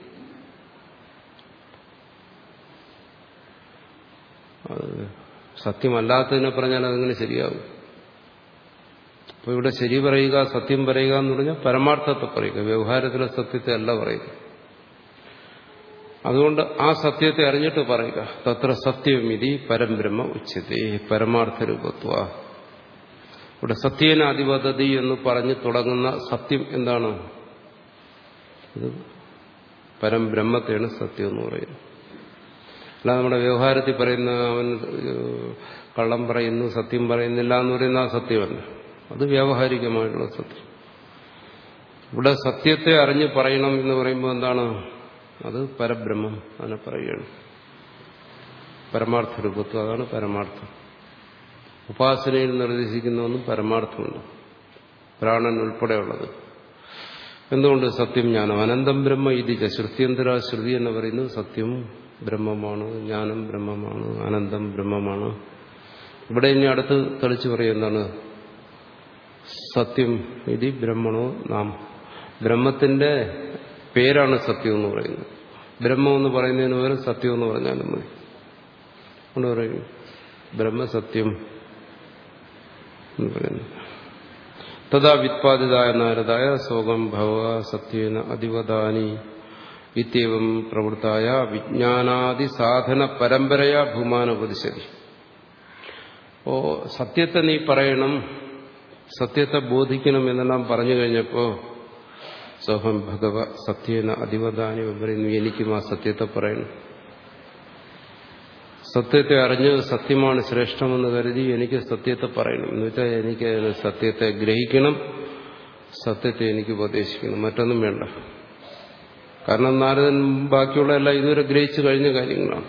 സത്യമല്ലാത്തതിനെ പറഞ്ഞാൽ അതെങ്ങനെ ശരിയാകും അപ്പോൾ ഇവിടെ ശരി പറയുക സത്യം പറയുക എന്ന് പറഞ്ഞാൽ പരമാർത്ഥത്തെ പറയുക വ്യവഹാരത്തിലെ സത്യത്തെ അല്ല പറയുക അതുകൊണ്ട് ആ സത്യത്തെ അറിഞ്ഞിട്ട് പറയുക തത്ര സത്യമിതി പരംബ്രഹ്മ ഉച്ചത്തെ പരമാർത്ഥ രൂപത്വ ഇവിടെ സത്യേന അധിപതതി എന്ന് പറഞ്ഞ് തുടങ്ങുന്ന സത്യം എന്താണ് ഇത് പരംബ്രഹ്മത്തെയാണ് സത്യം എന്ന് പറയുന്നത് അല്ല നമ്മുടെ വ്യവഹാരത്തിൽ പറയുന്ന അവൻ കള്ളം പറയുന്നു സത്യം പറയുന്നില്ല എന്ന് പറയുന്ന ആ സത്യമല്ല അത് വ്യാവഹാരികമായിട്ടുള്ള സത്യം ഇവിടെ സത്യത്തെ അറിഞ്ഞ് പറയണം എന്ന് പറയുമ്പോൾ എന്താണ് അത് പരബ്രഹ്മം അതിനെ പറയുകയാണ് പരമാർത്ഥ രൂപത്വം അതാണ് പരമാർത്ഥം ഉപാസനയിൽ നിർദ്ദേശിക്കുന്ന ഒന്നും പരമാർത്ഥമുണ്ട് പ്രാണൻ ഉൾപ്പെടെയുള്ളത് എന്തുകൊണ്ട് സത്യം ജ്ഞാനം അനന്തം ബ്രഹ്മ ഇതിച്ച ശ്രുത്യന്തര ശ്രുതി എന്ന് പറയുന്നത് സത്യം ബ്രഹ്മമാണ് ജ്ഞാനം ബ്രഹ്മമാണ് അനന്തം ബ്രഹ്മമാണ് ഇവിടെ ഇനി അടുത്ത് തെളിച്ചു പറയും എന്താണ് സത്യം ഇതി ബ്രഹ്മണോ നാം ബ്രഹ്മത്തിന്റെ പേരാണ് സത്യം എന്ന് പറയുന്നത് ബ്രഹ്മം എന്ന് പറയുന്നതിന് പകരം സത്യം എന്ന് പറഞ്ഞാലും മതി കൊണ്ട് പറയും ബ്രഹ്മസത്യം എന്ന് പറയുന്നു തഥാ വിത്പാദിതായ നാരദായ സോകം ഭവ സത്യേന അധിവദാനി ഇത്യവം പ്രവൃത്തായ വിജ്ഞാനാദി സാധന പരമ്പരയാ ഭൂമാനുപതിശതി ഓ സത്യത്തെ നീ പറയണം സത്യത്തെ ബോധിക്കണം എന്നെല്ലാം പറഞ്ഞു കഴിഞ്ഞപ്പോ സോഹം ഭഗവ സത്യേന അധിവദാനി പറയുന്നു എനിക്കും ആ സത്യത്തെ പറയണം സത്യത്തെ അറിഞ്ഞ് സത്യമാണ് ശ്രേഷ്ഠമെന്ന് കരുതി എനിക്ക് സത്യത്തെ പറയണം എന്ന് വെച്ചാൽ എനിക്ക് സത്യത്തെ ഗ്രഹിക്കണം സത്യത്തെ എനിക്ക് ഉപദേശിക്കണം മറ്റൊന്നും വേണ്ട കാരണം നാരദൻ ബാക്കിയുള്ള എല്ലാം ഇതുവരെ ഗ്രഹിച്ചു കഴിഞ്ഞ കാര്യങ്ങളാണ്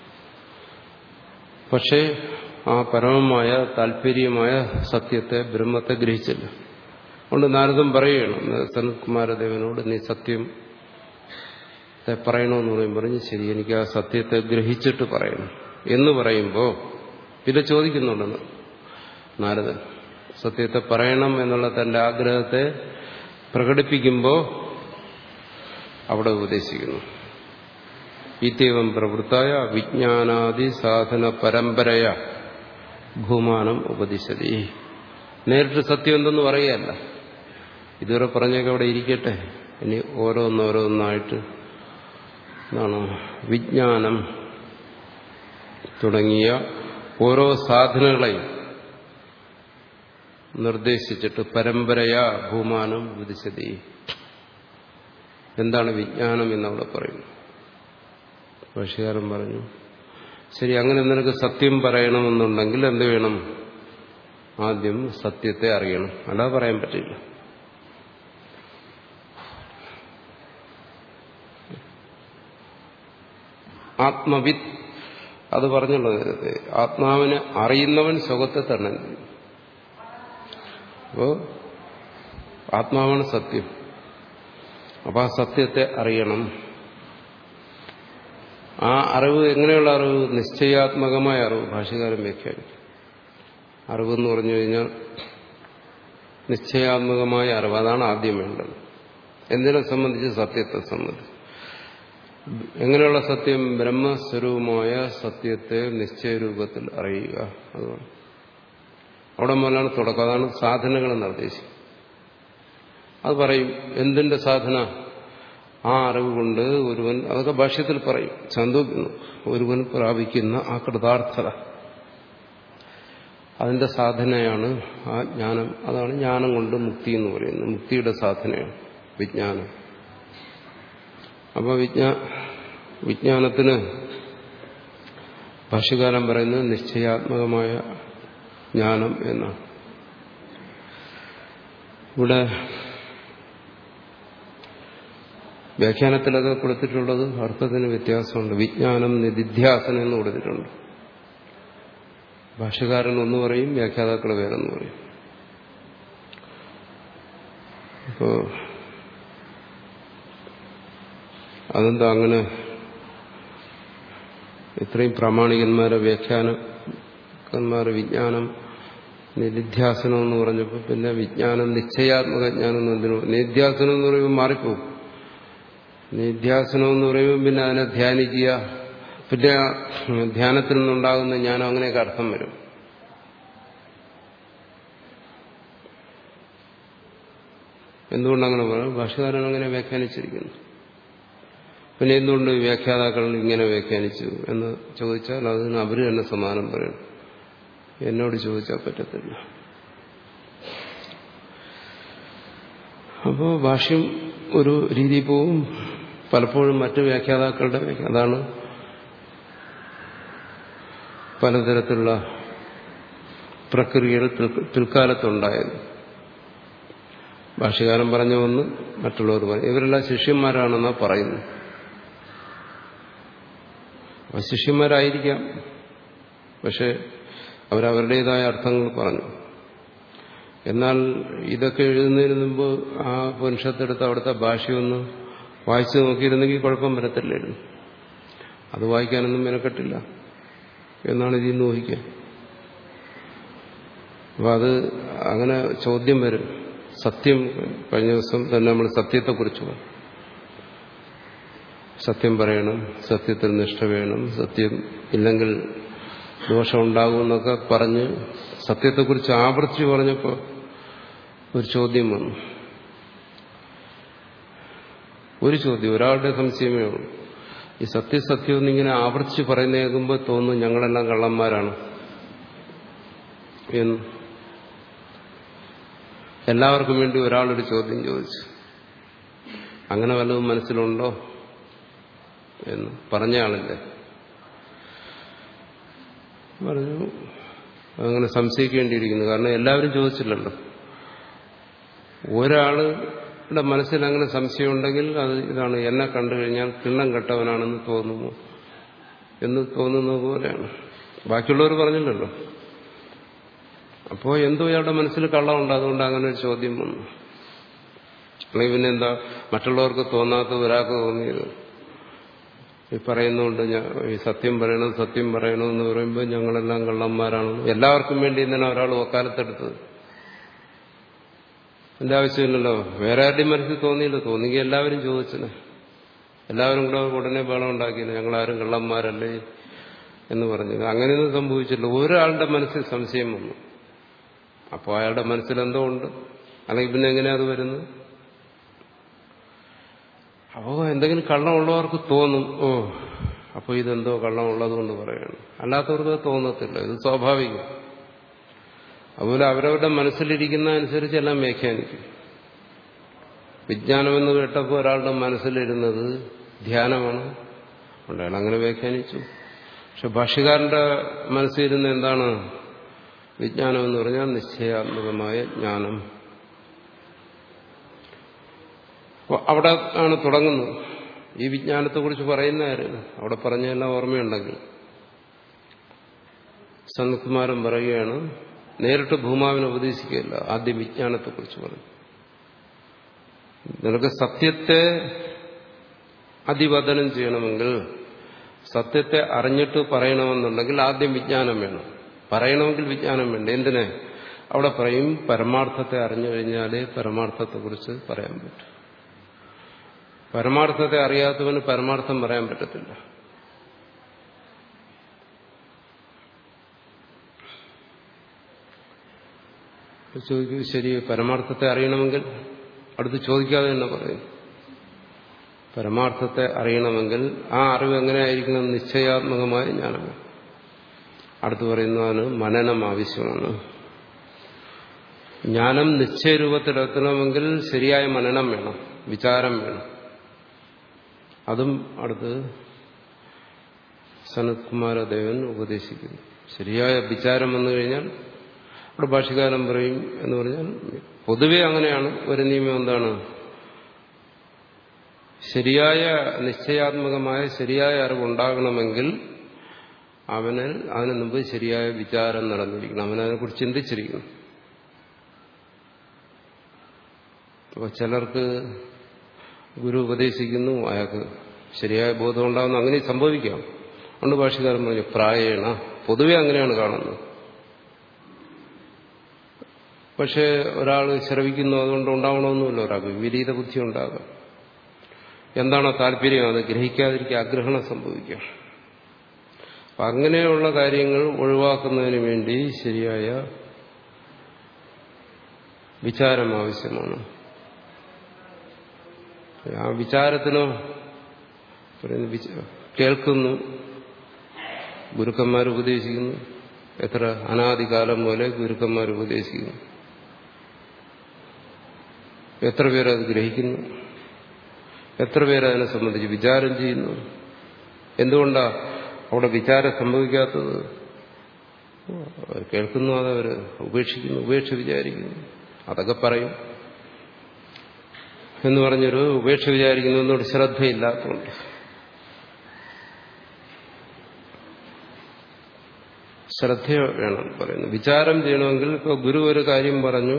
പക്ഷേ ആ പരമമായ താല്പര്യമായ സത്യത്തെ ബ്രഹ്മത്തെ ഗ്രഹിച്ചില്ല അതുകൊണ്ട് നാരദൻ പറയുകയാണ് സനത്കുമാരദേവനോട് നീ സത്യം പറയണമെന്ന് പറയും പറഞ്ഞു ശരി എനിക്ക് ആ സത്യത്തെ ഗ്രഹിച്ചിട്ട് പറയണം എന്ന് പറയുമ്പോൾ പിന്നെ ചോദിക്കുന്നുണ്ടെന്ന് നാരദൻ സത്യത്തെ പറയണം എന്നുള്ള തന്റെ ആഗ്രഹത്തെ പ്രകടിപ്പിക്കുമ്പോൾ അവിടെ ഉപദേശിക്കുന്നു ഇത്യവം പ്രവൃത്തായ വിജ്ഞാനാദി സാധന പരമ്പരയ ഭൂമാനം ഉപദിശതി നേരിട്ട് സത്യം എന്തെന്ന് പറയുകയല്ല ഇതുവരെ പറഞ്ഞൊക്കെ അവിടെ ഇരിക്കട്ടെ ഇനി ഓരോന്നോരോന്നായിട്ട് എന്താണ് വിജ്ഞാനം തുടങ്ങിയ ഓരോ സാധനങ്ങളെയും നിർദ്ദേശിച്ചിട്ട് പരമ്പരയാ ഭൂമാനം വിധിച്ചതി എന്താണ് വിജ്ഞാനം എന്നവിടെ പറയുന്നു ഭാഷകാരൻ പറഞ്ഞു ശരി അങ്ങനെ നിനക്ക് സത്യം പറയണമെന്നുണ്ടെങ്കിൽ എന്ത് വേണം ആദ്യം സത്യത്തെ അറിയണം അല്ലാതെ പറയാൻ പറ്റില്ല ആത്മവിത്ത് അത് പറഞ്ഞുള്ളത് നേരത്തെ ആത്മാവിനെ അറിയുന്നവൻ സുഖത്തെ തന്നെ അപ്പോ ആത്മാവാണ് സത്യം അപ്പൊ ആ സത്യത്തെ അറിയണം ആ അറിവ് എങ്ങനെയുള്ള അറിവ് നിശ്ചയാത്മകമായ അറിവ് ഭാഷകാരൻ വ്യാഖ്യാനിക്കും അറിവെന്ന് പറഞ്ഞു കഴിഞ്ഞാൽ നിശ്ചയാത്മകമായ അറിവ് അതാണ് ആദ്യം വേണ്ടത് എന്തിനെ സംബന്ധിച്ച് സത്യത്തെ സംബന്ധിച്ച് എങ്ങനെയുള്ള സത്യം ബ്രഹ്മസ്വരൂപമായ സത്യത്തെ നിശ്ചയരൂപത്തിൽ അറിയുക അതുകൊണ്ട് അവിടെ മുതലാണ് തുടക്കം അതാണ് സാധനങ്ങൾ നിർദ്ദേശിക്കും അത് പറയും എന്തിന്റെ സാധന ആ അറിവ് കൊണ്ട് ഒരുവൻ അതൊക്കെ ഭാഷ്യത്തിൽ പറയും ചന്തോക്കുന്നു ഒരുവൻ പ്രാപിക്കുന്ന ആ കൃതാർത്ഥത അതിന്റെ സാധനയാണ് ആ ജ്ഞാനം അതാണ് ജ്ഞാനം കൊണ്ട് മുക്തി എന്ന് പറയുന്നത് മുക്തിയുടെ സാധനയാണ് വിജ്ഞാനം അപ്പോൾ വിജ്ഞാ വിജ്ഞാനത്തിന് ഭാഷ്യകാലം പറയുന്നത് നിശ്ചയാത്മകമായ ജ്ഞാനം എന്നാണ് ഇവിടെ വ്യാഖ്യാനത്തിലൊക്കെ കൊടുത്തിട്ടുള്ളത് അർത്ഥത്തിന് വ്യത്യാസമുണ്ട് വിജ്ഞാനം നിധിധ്യാസനം എന്ന് കൊടുത്തിട്ടുണ്ട് ഭാഷകാരൻ ഒന്ന് പറയും വ്യാഖ്യാതാക്കൾ വേറെന്ന് പറയും അപ്പോ അതെന്താ അങ്ങനെ ഇത്രയും പ്രാമാണികന്മാരെ വ്യാഖ്യാനന്മാരെ വിജ്ഞാനം നിധിധ്യാസനം എന്ന് പറഞ്ഞപ്പോൾ പിന്നെ വിജ്ഞാനം നിശ്ചയാത്മക ജ്ഞാനം എന്ന് എന്തിനു നിധ്യാസനം എന്ന് പറയുമ്പോൾ മാറിപ്പോകും നിധ്യാസനം എന്ന് പറയുമ്പോൾ പിന്നെ അതിനെ ധ്യാനിക്കുക പിന്നെ ധ്യാനത്തിൽ നിന്നുണ്ടാകുന്ന ജ്ഞാനം അങ്ങനെയൊക്കെ അർത്ഥം വരും എന്തുകൊണ്ടങ്ങനെ പറയും ഭാഷകാരൻ അങ്ങനെ വ്യാഖ്യാനിച്ചിരിക്കുന്നു പിന്നെ എന്തുകൊണ്ട് വ്യാഖ്യാതാക്കൾ ഇങ്ങനെ വ്യാഖ്യാനിച്ചു എന്ന് ചോദിച്ചാൽ അതിന് അവർ തന്നെ സമാനം പറയണം എന്നോട് ചോദിച്ചാൽ പറ്റത്തില്ല അപ്പോൾ ഭാഷ്യം ഒരു രീതി പോവും പലപ്പോഴും മറ്റു വ്യാഖ്യാതാക്കളുടെ അതാണ് പലതരത്തിലുള്ള പ്രക്രിയകൾ പിൽക്കാലത്തുണ്ടായത് ഭാഷകാരൻ പറഞ്ഞ ഒന്ന് മറ്റുള്ളവർ പറയും ഇവരെല്ലാം ശിഷ്യന്മാരാണെന്നാ പറയുന്നു അപ്പൊ ശിഷ്യന്മാരായിരിക്കാം പക്ഷെ അവരവരുടേതായ അർത്ഥങ്ങൾ പറഞ്ഞു എന്നാൽ ഇതൊക്കെ എഴുതുന്നതിന് മുമ്പ് ആ പുരുഷത്തെടുത്ത് അവിടുത്തെ ഭാഷയൊന്ന് വായിച്ചു നോക്കിയിരുന്നെങ്കിൽ കുഴപ്പം വരത്തില്ലായിരുന്നു അത് വായിക്കാനൊന്നും മെനക്കെട്ടില്ല എന്നാണ് ഇതിൽ നിന്ന് ഊഹിക്കുക അപ്പൊ അത് അങ്ങനെ ചോദ്യം വരും സത്യം കഴിഞ്ഞ ദിവസം തന്നെ നമ്മൾ സത്യത്തെക്കുറിച്ച് പറഞ്ഞു സത്യം പറയണം സത്യത്തിൽ നിഷ്ഠ വേണം സത്യം ഇല്ലെങ്കിൽ ദോഷമുണ്ടാകുമെന്നൊക്കെ പറഞ്ഞ് സത്യത്തെക്കുറിച്ച് ആവർത്തിച്ച് പറഞ്ഞപ്പോൾ ഒരു ചോദ്യം വന്നു ഒരു ചോദ്യം ഒരാളുടെ സംശയമേ ഉള്ളൂ ഈ സത്യസത്യം എന്നിങ്ങനെ ആവർത്തിച്ച് പറയുന്ന കേൾക്കുമ്പോൾ തോന്നുന്നു ഞങ്ങളെല്ലാം കള്ളന്മാരാണ് എന്ന് എല്ലാവർക്കും വേണ്ടി ഒരാളൊരു ചോദ്യം ചോദിച്ചു അങ്ങനെ വല്ലതും മനസ്സിലുണ്ടോ എന്ന് പറഞ്ഞ ആളില്ലേ പറഞ്ഞു അങ്ങനെ സംശയിക്കേണ്ടിയിരിക്കുന്നു കാരണം എല്ലാവരും ചോദിച്ചില്ലല്ലോ ഒരാളുടെ മനസ്സിൽ അങ്ങനെ സംശയമുണ്ടെങ്കിൽ അത് ഇതാണ് എന്നെ കണ്ടു കഴിഞ്ഞാൽ കിണ്ണം കെട്ടവനാണെന്ന് തോന്നുന്നു എന്ന് തോന്നുന്നത് പോലെയാണ് ബാക്കിയുള്ളവർ പറഞ്ഞില്ലല്ലോ അപ്പോൾ എന്തോ ഇയാളുടെ മനസ്സിൽ കള്ളമുണ്ട് അതുകൊണ്ട് അങ്ങനെ ഒരു ചോദ്യം വന്നു അല്ലെങ്കിൽ പിന്നെ എന്താ മറ്റുള്ളവർക്ക് തോന്നാത്തത് ഒരാൾക്ക് തോന്നിയത് ഈ പറയുന്നുണ്ട് ഈ സത്യം പറയണം സത്യം പറയണമെന്ന് പറയുമ്പോൾ ഞങ്ങളെല്ലാം കള്ളന്മാരാണെന്ന് എല്ലാവർക്കും വേണ്ടി ഇന്നലെ ഒരാൾ വക്കാലത്തെടുത്തത് എന്റെ ആവശ്യമില്ലല്ലോ വേറെ ആരുടെയും മനസ്സിൽ തോന്നിയില്ല തോന്നിയെങ്കിൽ എല്ലാവരും ചോദിച്ചത് എല്ലാവരും കൂടെ ഉടനെ ബഹളം ഉണ്ടാക്കിയില്ല ഞങ്ങളാരും കള്ളന്മാരല്ലേ എന്ന് പറഞ്ഞു അങ്ങനെയൊന്നും സംഭവിച്ചില്ല ഒരാളുടെ മനസ്സിൽ സംശയം വന്നു അപ്പോൾ അയാളുടെ മനസ്സിൽ എന്തോ ഉണ്ട് അല്ലെങ്കിൽ പിന്നെ എങ്ങനെയാ അത് വരുന്നത് അപ്പോൾ എന്തെങ്കിലും കള്ളമുള്ളവർക്ക് തോന്നും ഓ അപ്പോൾ ഇതെന്തോ കള്ളമുള്ളത് കൊണ്ട് പറയണം അല്ലാത്തവർക്ക് അത് തോന്നത്തില്ല ഇത് സ്വാഭാവികം അതുപോലെ അവരവരുടെ മനസ്സിലിരിക്കുന്ന അനുസരിച്ച് എല്ലാം വ്യാഖ്യാനിക്കും വിജ്ഞാനമെന്ന് കേട്ടപ്പോൾ ഒരാളുടെ മനസ്സിലിരുന്നത് ധ്യാനമാണ് അതുകൊണ്ട് അയാൾ അങ്ങനെ വ്യാഖ്യാനിച്ചു പക്ഷെ ഭാഷ്യകാരന്റെ മനസ്സിലിരുന്ന എന്താണ് വിജ്ഞാനം എന്ന് പറഞ്ഞാൽ നിശ്ചയാത്മകമായ ജ്ഞാനം അവിടെ ആണ് തുടങ്ങുന്നത് ഈ വിജ്ഞാനത്തെക്കുറിച്ച് പറയുന്ന ആര് അവിടെ പറഞ്ഞതെല്ലാം ഓർമ്മയുണ്ടെങ്കിൽ സനത്കുമാരൻ പറയുകയാണ് നേരിട്ട് ഭൂമാവിനെ ഉപദേശിക്കുകയല്ല ആദ്യം വിജ്ഞാനത്തെക്കുറിച്ച് പറയും നിനക്ക് സത്യത്തെ അതിവദനം ചെയ്യണമെങ്കിൽ സത്യത്തെ അറിഞ്ഞിട്ട് പറയണമെന്നുണ്ടെങ്കിൽ ആദ്യം വിജ്ഞാനം വേണം പറയണമെങ്കിൽ വിജ്ഞാനം വേണ്ട എന്തിനെ അവിടെ പറയും പരമാർത്ഥത്തെ അറിഞ്ഞു കഴിഞ്ഞാലേ പരമാർത്ഥത്തെക്കുറിച്ച് പറയാൻ പറ്റും പരമാർത്ഥത്തെ അറിയാത്തവന് പരമാർത്ഥം പറയാൻ പറ്റത്തില്ല ചോദിക്കും ശരി പരമാർത്ഥത്തെ അറിയണമെങ്കിൽ അടുത്ത് ചോദിക്കാതെ തന്നെ പറയും പരമാർത്ഥത്തെ അറിയണമെങ്കിൽ ആ അറിവ് എങ്ങനെയായിരിക്കണം നിശ്ചയാത്മകമായ ജ്ഞാനം അടുത്ത് പറയുന്നതാണ് മനനം ആവശ്യമാണ് ജ്ഞാനം നിശ്ചയരൂപത്തിലെത്തണമെങ്കിൽ ശരിയായ മനനം വേണം വിചാരം വേണം അതും അടുത്ത് സനത്കുമാരദേവൻ ഉപദേശിക്കുന്നു ശരിയായ വിചാരം വന്നു കഴിഞ്ഞാൽ അവിടെ ഭാഷകാരം പറയും എന്ന് പറഞ്ഞാൽ പൊതുവെ അങ്ങനെയാണ് ഒരു നിയമം എന്താണ് ശരിയായ നിശ്ചയാത്മകമായ ശരിയായ അറിവുണ്ടാകണമെങ്കിൽ അവന് അതിനു മുമ്പ് ശരിയായ വിചാരം നടന്നിരിക്കണം അവനതിനെക്കുറിച്ച് ചിന്തിച്ചിരിക്കണം അപ്പോൾ ചിലർക്ക് ഗുരു ഉപദേശിക്കുന്നു അയാൾക്ക് ശരിയായ ബോധം ഉണ്ടാകുന്നു അങ്ങനെ സംഭവിക്കാം അതുകൊണ്ട് ഭാഷകാരൻ പറഞ്ഞു പ്രായേണ പൊതുവെ അങ്ങനെയാണ് കാണുന്നത് പക്ഷെ ഒരാൾ ശ്രവിക്കുന്നു അതുകൊണ്ട് ഉണ്ടാവണമെന്നില്ല ഒരാൾക്ക് വിപരീത ബുദ്ധി ഉണ്ടാകാം എന്താണോ താല്പര്യം അത് ഗ്രഹിക്കാതിരിക്കുക ആഗ്രഹണം സംഭവിക്കുക അപ്പം അങ്ങനെയുള്ള കാര്യങ്ങൾ ഒഴിവാക്കുന്നതിന് വേണ്ടി ശരിയായ വിചാരം ആവശ്യമാണ് ആ വിചാരത്തിനോ കേൾക്കുന്നു ഗുരുക്കന്മാർ ഉപദേശിക്കുന്നു എത്ര അനാദികാലം പോലെ ഗുരുക്കന്മാർ ഉപദേശിക്കുന്നു എത്ര പേരത് ഗ്രഹിക്കുന്നു എത്ര പേരതിനെ സംബന്ധിച്ച് വിചാരം ചെയ്യുന്നു എന്തുകൊണ്ടാ അവിടെ വിചാരം സംഭവിക്കാത്തത് അവർ കേൾക്കുന്നു അതവർ ഉപേക്ഷിക്കുന്നു ഉപേക്ഷ വിചാരിക്കുന്നു അതൊക്കെ പറയും എന്ന് പറഞ്ഞൊരു ഉപേക്ഷ വിചാരിക്കുന്നു എന്നോട് ശ്രദ്ധയില്ലാത്തതുകൊണ്ട് ശ്രദ്ധ വേണം പറയുന്നു വിചാരം ചെയ്യണമെങ്കിൽ ഇപ്പോൾ ഗുരു ഒരു കാര്യം പറഞ്ഞു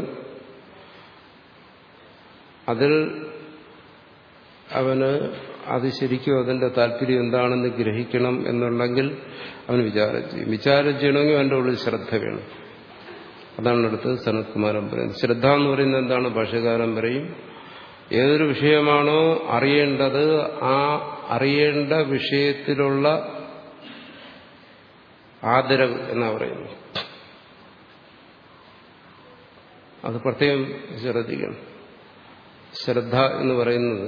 അതിൽ അവന് അത് ശരിക്കും അതിന്റെ താല്പര്യം എന്താണെന്ന് ഗ്രഹിക്കണം എന്നുണ്ടെങ്കിൽ അവന് വിചാരം ചെയ്യും വിചാരം ചെയ്യണമെങ്കിൽ അവൻ്റെ ഉള്ളിൽ ശ്രദ്ധ വേണം അതാണ് അടുത്ത് സനത്കുമാരൻ പറയുന്നത് ശ്രദ്ധ എന്ന് പറയുന്നത് എന്താണ് ഭാഷകാരൻ പറയും ഏതൊരു വിഷയമാണോ അറിയേണ്ടത് ആ അറിയേണ്ട വിഷയത്തിലുള്ള ആദരവ് എന്നാ പറയുന്നത് അത് പ്രത്യേകം ശ്രദ്ധിക്കണം ശ്രദ്ധ എന്ന് പറയുന്നത്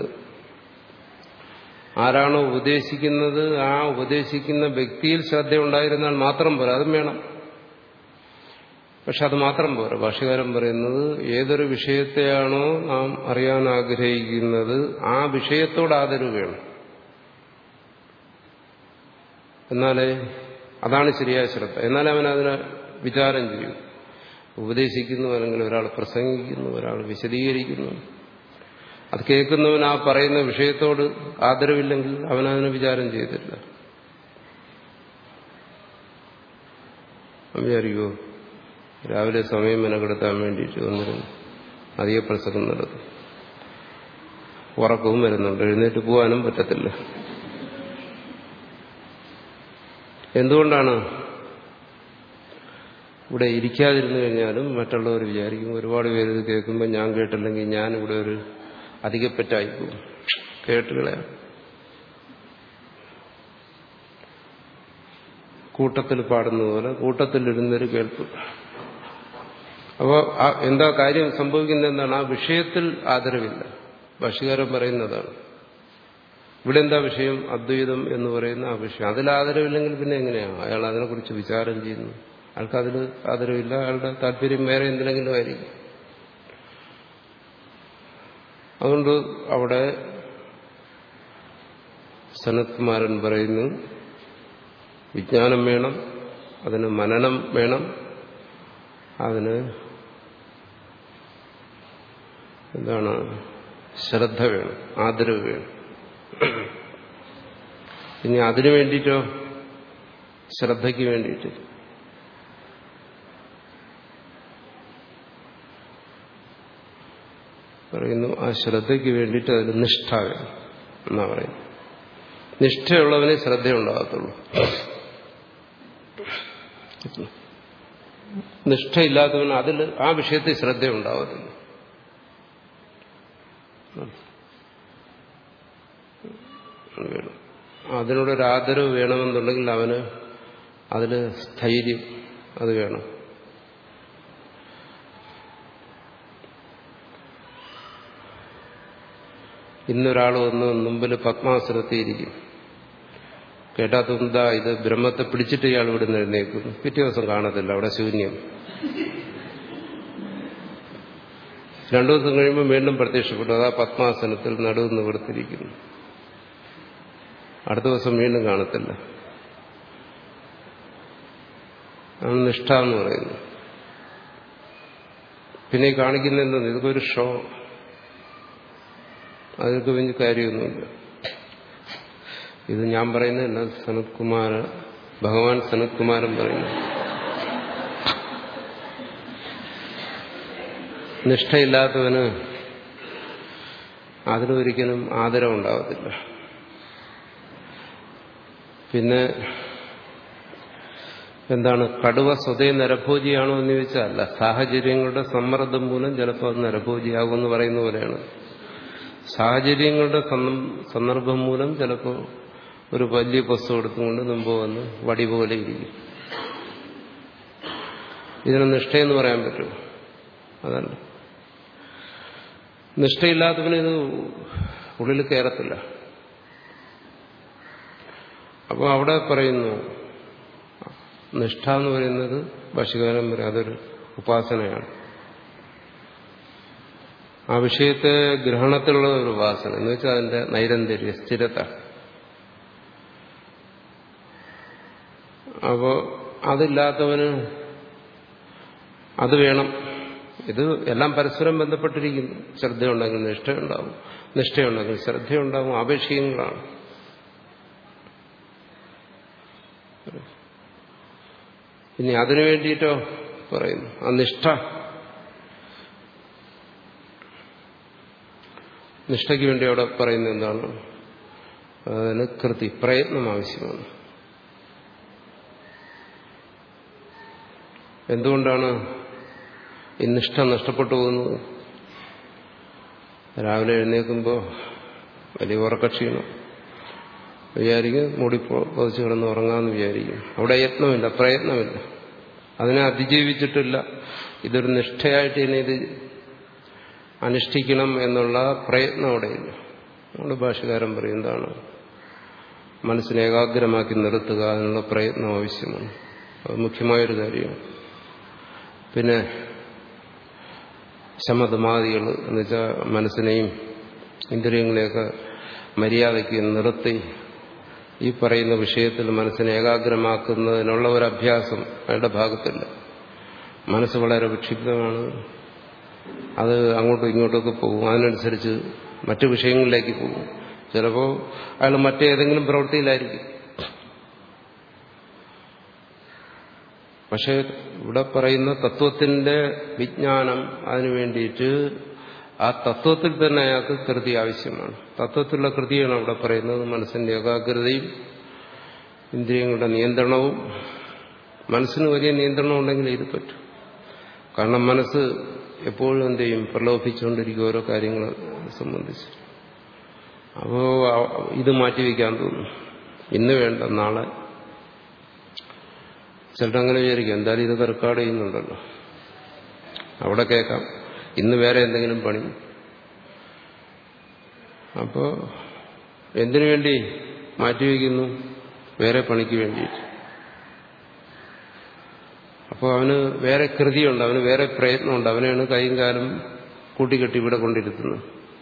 ആരാണോ ഉപദേശിക്കുന്നത് ആ ഉപദേശിക്കുന്ന വ്യക്തിയിൽ ശ്രദ്ധ ഉണ്ടായിരുന്നാൽ മാത്രം പോരാ അതും വേണം പക്ഷെ അത് മാത്രം പോരാ ഭാഷകാരൻ പറയുന്നത് ഏതൊരു വിഷയത്തെയാണോ നാം അറിയാൻ ആഗ്രഹിക്കുന്നത് ആ വിഷയത്തോട് ആദരവ് വേണം എന്നാലേ അതാണ് ശരിയായ ശ്രദ്ധ എന്നാലേ അവൻ അതിനെ വിചാരം ചെയ്യും ഉപദേശിക്കുന്നു അല്ലെങ്കിൽ ഒരാൾ പ്രസംഗിക്കുന്നു ഒരാൾ വിശദീകരിക്കുന്നു അത് കേൾക്കുന്നവൻ ആ പറയുന്ന വിഷയത്തോട് ആദരവില്ലെങ്കിൽ അവൻ അതിനെ വിചാരം ചെയ്തില്ല വിചാരിക്കുമോ രാവിലെ സമയം മെനക്കെടുത്താൻ വേണ്ടിയിട്ട് വന്നിരുന്നു അധിക പ്രസംഗം നടത്തും ഉറക്കവും വരുന്നുണ്ട് എഴുന്നേറ്റ് പോകാനും പറ്റത്തില്ല എന്തുകൊണ്ടാണ് ഇവിടെ ഇരിക്കാതിരുന്നു കഴിഞ്ഞാലും മറ്റുള്ളവർ വിചാരിക്കും ഒരുപാട് പേര് ഇത് കേൾക്കുമ്പോൾ ഞാൻ കേട്ടില്ലെങ്കിൽ ഞാൻ ഇവിടെ ഒരു അധികപ്പറ്റായിപ്പോവും കേട്ടുകളെ കൂട്ടത്തിൽ പാടുന്ന പോലെ കൂട്ടത്തിലിരുന്നൊരു കേൾപ്പ് അപ്പോൾ എന്താ കാര്യം സംഭവിക്കുന്നത് എന്താണ് ആ വിഷയത്തിൽ ആദരവില്ല ഭാഷകാരൻ പറയുന്നതാണ് ഇവിടെ എന്താ വിഷയം അദ്വൈതം എന്ന് പറയുന്ന ആ വിഷയം അതിൽ ആദരവില്ലെങ്കിൽ പിന്നെ എങ്ങനെയാണ് അയാൾ അതിനെക്കുറിച്ച് വിചാരം ചെയ്യുന്നു അയാൾക്ക് അതിൽ ആദരവില്ല അയാളുടെ താല്പര്യം വേറെ എന്തിനെങ്കിലും ആയിരിക്കും അതുകൊണ്ട് അവിടെ സനത്കുമാരൻ പറയുന്നു വിജ്ഞാനം വേണം അതിന് മനനം വേണം അതിന് എന്താണ് ശ്രദ്ധ വേണം ആദരവ് വേണം ഇനി അതിനു വേണ്ടിയിട്ടോ ശ്രദ്ധയ്ക്ക് വേണ്ടിയിട്ട് പറയുന്നു ആ ശ്രദ്ധയ്ക്ക് വേണ്ടിയിട്ട് അതിൽ നിഷ്ഠ വേണം എന്നാ പറയുന്നു നിഷ്ഠയുള്ളവനെ ശ്രദ്ധയുണ്ടാകത്തുള്ളൂ നിഷ്ഠയില്ലാത്തവന് അതിൽ ആ വിഷയത്തിൽ ശ്രദ്ധയുണ്ടാകത്തില്ല അതിനോടൊരു ആദരവ് വേണമെന്നുണ്ടെങ്കിൽ അവന് അതിൽ സ്ഥൈര്യം അത് വേണം ഇന്നൊരാൾ വന്ന് മുമ്പിൽ പത്മാസനത്തിയിരിക്കും കേട്ടാത്തെന്താ ഇത് ബ്രഹ്മത്തെ പിടിച്ചിട്ട് ഇയാൾ ഇവിടെ നിന്ന് എഴുന്നേക്കുന്നു പിറ്റേ ദിവസം കാണത്തില്ല അവിടെ ശൂന്യം രണ്ടു ദിവസം കഴിയുമ്പോൾ വീണ്ടും പ്രത്യക്ഷപ്പെട്ടു അതാ പത്മാസനത്തിൽ നടുവ് നിവർത്തിരിക്കുന്നു അടുത്ത ദിവസം വീണ്ടും കാണത്തില്ല ആണ് നിഷ്ഠ എന്ന് പറയുന്നു പിന്നെ കാണിക്കുന്ന എന്താണ് ഇതൊക്കെ ഒരു ഷോ അതൊക്കെ വലിയ കാര്യമൊന്നുമില്ല ഇത് ഞാൻ പറയുന്നതല്ല സനത് കുമാർ ഭഗവാൻ സനത് കുമാരൻ പറയുന്നു നിഷ്ഠയില്ലാത്തവന് അതിലൊരിക്കലും ആദരവുണ്ടാകത്തില്ല പിന്നെ എന്താണ് കടുവ സ്വതേ നരഭോജിയാണോ എന്ന് ചോദിച്ചാൽ അല്ല സാഹചര്യങ്ങളുടെ സമ്മർദ്ദം മൂലം ചിലപ്പോൾ അത് നരഭോജിയാകുമെന്ന് പറയുന്ന പോലെയാണ് സാഹചര്യങ്ങളുടെ സന്ദർഭം മൂലം ചിലപ്പോൾ ഒരു വലിയ പസ്തു എടുത്തുകൊണ്ട് മുമ്പ് വന്ന് വടി പോലെ ഇരിക്കും ഇതിന് നിഷ്ഠയെന്ന് പറയാൻ പറ്റുമോ അതല്ല നിഷ്ഠയില്ലാത്തവന് ഇത് ഉള്ളിൽ കയറത്തില്ല അപ്പോൾ അവിടെ പറയുന്നു നിഷ്ഠ എന്ന് പറയുന്നത് ഭാഷകാരം പറയും അതൊരു ഉപാസനയാണ് ആ വിഷയത്തെ ഗ്രഹണത്തിലുള്ള ഒരു ഉപാസന എന്ന് വെച്ചാൽ അതിന്റെ നൈരന്തര്യ സ്ഥിരത അപ്പോ അതില്ലാത്തവന് അത് വേണം ഇത് എല്ലാം പരസ്പരം ബന്ധപ്പെട്ടിരിക്കുന്നു ശ്രദ്ധയുണ്ടെങ്കിൽ നിഷ്ഠയുണ്ടാവും നിഷ്ഠയുണ്ടെങ്കിൽ ശ്രദ്ധയുണ്ടാവും ആപേക്ഷികങ്ങളാണ് ഇനി അതിനു വേണ്ടിയിട്ടോ പറയുന്നു ആ നിഷ്ഠ നിഷ്ഠയ്ക്ക് വേണ്ടി അവിടെ പറയുന്നത് എന്താണ് അതിന് കൃതി പ്രയത്നം ആവശ്യമാണ് എന്തുകൊണ്ടാണ് ഈ നിഷ്ഠ നഷ്ടപ്പെട്ടു പോകുന്നത് രാവിലെ എഴുന്നേൽക്കുമ്പോൾ വലിയ ഉറക്കക്ഷീണം വിചാരിക്കും മൂടി പൊതിച്ച് കിടന്ന് ഉറങ്ങാമെന്ന് വിചാരിക്കും അവിടെ യത്നമില്ല പ്രയത്നമില്ല അതിനെ അതിജീവിച്ചിട്ടില്ല ഇതൊരു നിഷ്ഠയായിട്ട് ഇനി ഇത് അനുഷ്ഠിക്കണം എന്നുള്ള പ്രയത്നം അവിടെയില്ല നമ്മുടെ ഭാഷകാരൻ പറയും എന്താണ് മനസ്സിനെ ഏകാഗ്രമാക്കി നിർത്തുക അതിനുള്ള പ്രയത്നം ആവശ്യമാണ് അത് മുഖ്യമായൊരു കാര്യമാണ് പിന്നെ ശമതമാദികൾ എന്നുവെച്ചാൽ മനസ്സിനെയും ഇന്ദ്രിയങ്ങളെയൊക്കെ മര്യാദയ്ക്ക് നിർത്തി ഈ പറയുന്ന വിഷയത്തിൽ മനസ്സിനെ ഏകാഗ്രമാക്കുന്നതിനുള്ള ഒരു അഭ്യാസം അയാളുടെ ഭാഗത്തില്ല മനസ്സ് വളരെ വിക്ഷിപ്തമാണ് അത് അങ്ങോട്ടും ഇങ്ങോട്ടൊക്കെ പോകും അതിനനുസരിച്ച് മറ്റു വിഷയങ്ങളിലേക്ക് പോകും ചിലപ്പോൾ അയാൾ മറ്റേതെങ്കിലും പ്രവൃത്തിയിലായിരിക്കും പക്ഷെ ഇവിടെ പറയുന്ന തത്വത്തിന്റെ വിജ്ഞാനം അതിനു വേണ്ടിയിട്ട് ആ തത്വത്തിൽ തന്നെ അയാൾക്ക് കൃതി ആവശ്യമാണ് തത്വത്തിലുള്ള കൃതിയാണ് അവിടെ പറയുന്നത് മനസ്സിന്റെ ഏകാഗ്രതയും ഇന്ദ്രിയങ്ങളുടെ നിയന്ത്രണവും മനസ്സിന് വലിയ നിയന്ത്രണം ഉണ്ടെങ്കിൽ ഇത് പറ്റും കാരണം മനസ്സ് എപ്പോഴും എന്ത് ചെയ്യും പ്രലോഭിച്ചുകൊണ്ടിരിക്കും ഓരോ കാര്യങ്ങളെ സംബന്ധിച്ച് അപ്പോൾ ഇത് മാറ്റിവെക്കാൻ തോന്നും ഇന്ന് വേണ്ട നാളെ ചിലരങ്ങനെ വിചാരിക്കും എന്തായാലും ഇതൊക്കെ റെക്കോർഡ് ചെയ്യുന്നുണ്ടല്ലോ അവിടെ കേൾക്കാം ഇന്ന് വേറെ എന്തെങ്കിലും പണി അപ്പോൾ എന്തിനു വേണ്ടി മാറ്റിവെക്കുന്നു വേറെ പണിക്ക് വേണ്ടിയിട്ട് അപ്പോൾ അവന് വേറെ കൃതിയുണ്ട് അവന് വേറെ പ്രയത്നമുണ്ട് അവനെയാണ് കൈയും കാലും കൂട്ടിക്കെട്ടി ഇവിടെ കൊണ്ടിരുത്തുന്നത്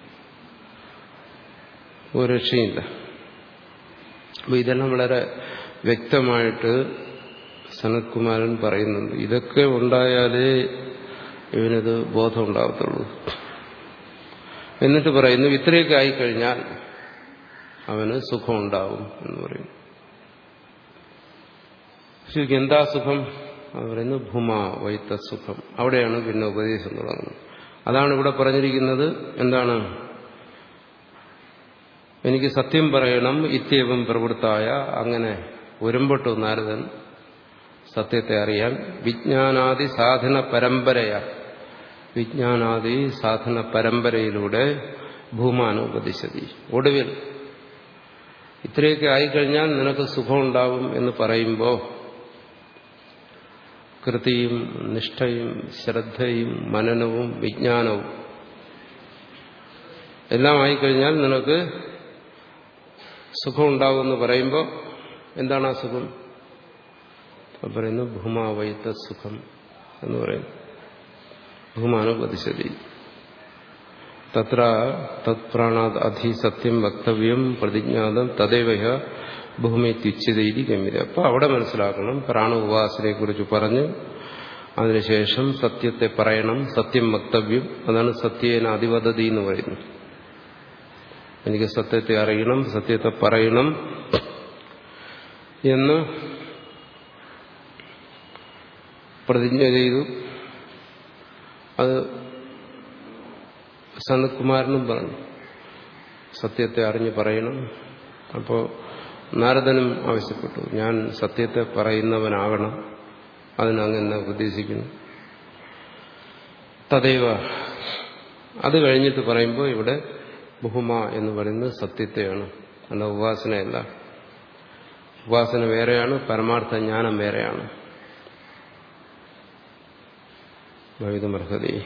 ഒരു രക്ഷയില്ല അപ്പോൾ ഇതെല്ലാം വളരെ വ്യക്തമായിട്ട് സനത്കുമാരൻ പറയുന്നുണ്ട് ഇതൊക്കെ ഉണ്ടായാലേ ഇവനത് ബോധം ഉണ്ടാകത്തുള്ളൂ എന്നിട്ട് പറയുന്നു ഇത്രയൊക്കെ ആയിക്കഴിഞ്ഞാൽ അവന് സുഖം ഉണ്ടാവും എന്ന് പറയും ശരിക്കും എന്താ സുഖം അത് പറയുന്നു ഭൂമ വൈത്ത സുഖം അവിടെയാണ് പിന്നെ ഉപദേശം തുടങ്ങുന്നത് അതാണ് ഇവിടെ പറഞ്ഞിരിക്കുന്നത് എന്താണ് എനിക്ക് സത്യം പറയണം ഇത്യവം പ്രവൃത്തായ അങ്ങനെ ഒരുമ്പെട്ടു നാരദൻ സത്യത്തെ അറിയാൻ വിജ്ഞാനാദി സാധന പരമ്പരയ വിജ്ഞാനാദി സാധന പരമ്പരയിലൂടെ ഭൂമാനുപദിശതി ഒടുവിൽ ഇത്രയൊക്കെ ആയിക്കഴിഞ്ഞാൽ നിനക്ക് സുഖമുണ്ടാവും എന്ന് പറയുമ്പോൾ കൃതിയും നിഷ്ഠയും ശ്രദ്ധയും മനനവും വിജ്ഞാനവും എല്ലാം ആയിക്കഴിഞ്ഞാൽ നിനക്ക് സുഖമുണ്ടാവുമെന്ന് പറയുമ്പോൾ എന്താണ് ആ സുഖം പറയുന്നു ഭൂമാവൈത്ത സുഖം എന്ന് പറയുന്നു ഭൂമാനുപതിശതി തത്ര തത്പ്രാണാത് അധി സത്യം വക്തവ്യം പ്രതിജ്ഞാതം തദൈവ ഭൂമി തുച്ഛതയിരി ഗമ്യത അപ്പോൾ അവിടെ മനസ്സിലാക്കണം പ്രാണ ഉപാസനയെ കുറിച്ച് പറഞ്ഞ് അതിനുശേഷം സത്യത്തെ പറയണം സത്യം വക്തവ്യം അതാണ് സത്യേന അതിവദതി എന്ന് പറയുന്നത് എനിക്ക് സത്യത്തെ അറിയണം സത്യത്തെ പറയണം എന്ന് പ്രതിജ്ഞ ചെയ്തു അത് സനത്കുമാരനും പറഞ്ഞു സത്യത്തെ അറിഞ്ഞ് പറയണം അപ്പോൾ നാരദനും ആവശ്യപ്പെട്ടു ഞാൻ സത്യത്തെ പറയുന്നവനാകണം അതിനങ്ങനെ ഉദ്ദേശിക്കുന്നു തദൈവ അത് കഴിഞ്ഞിട്ട് പറയുമ്പോൾ ഇവിടെ ബഹുമ എന്ന് പറയുന്നത് സത്യത്തെയാണ് അല്ല ഉപാസനയല്ല ഉപാസന വേറെയാണ് പരമാർത്ഥ ജ്ഞാനം വേറെയാണ് ഭവിതമർഹതി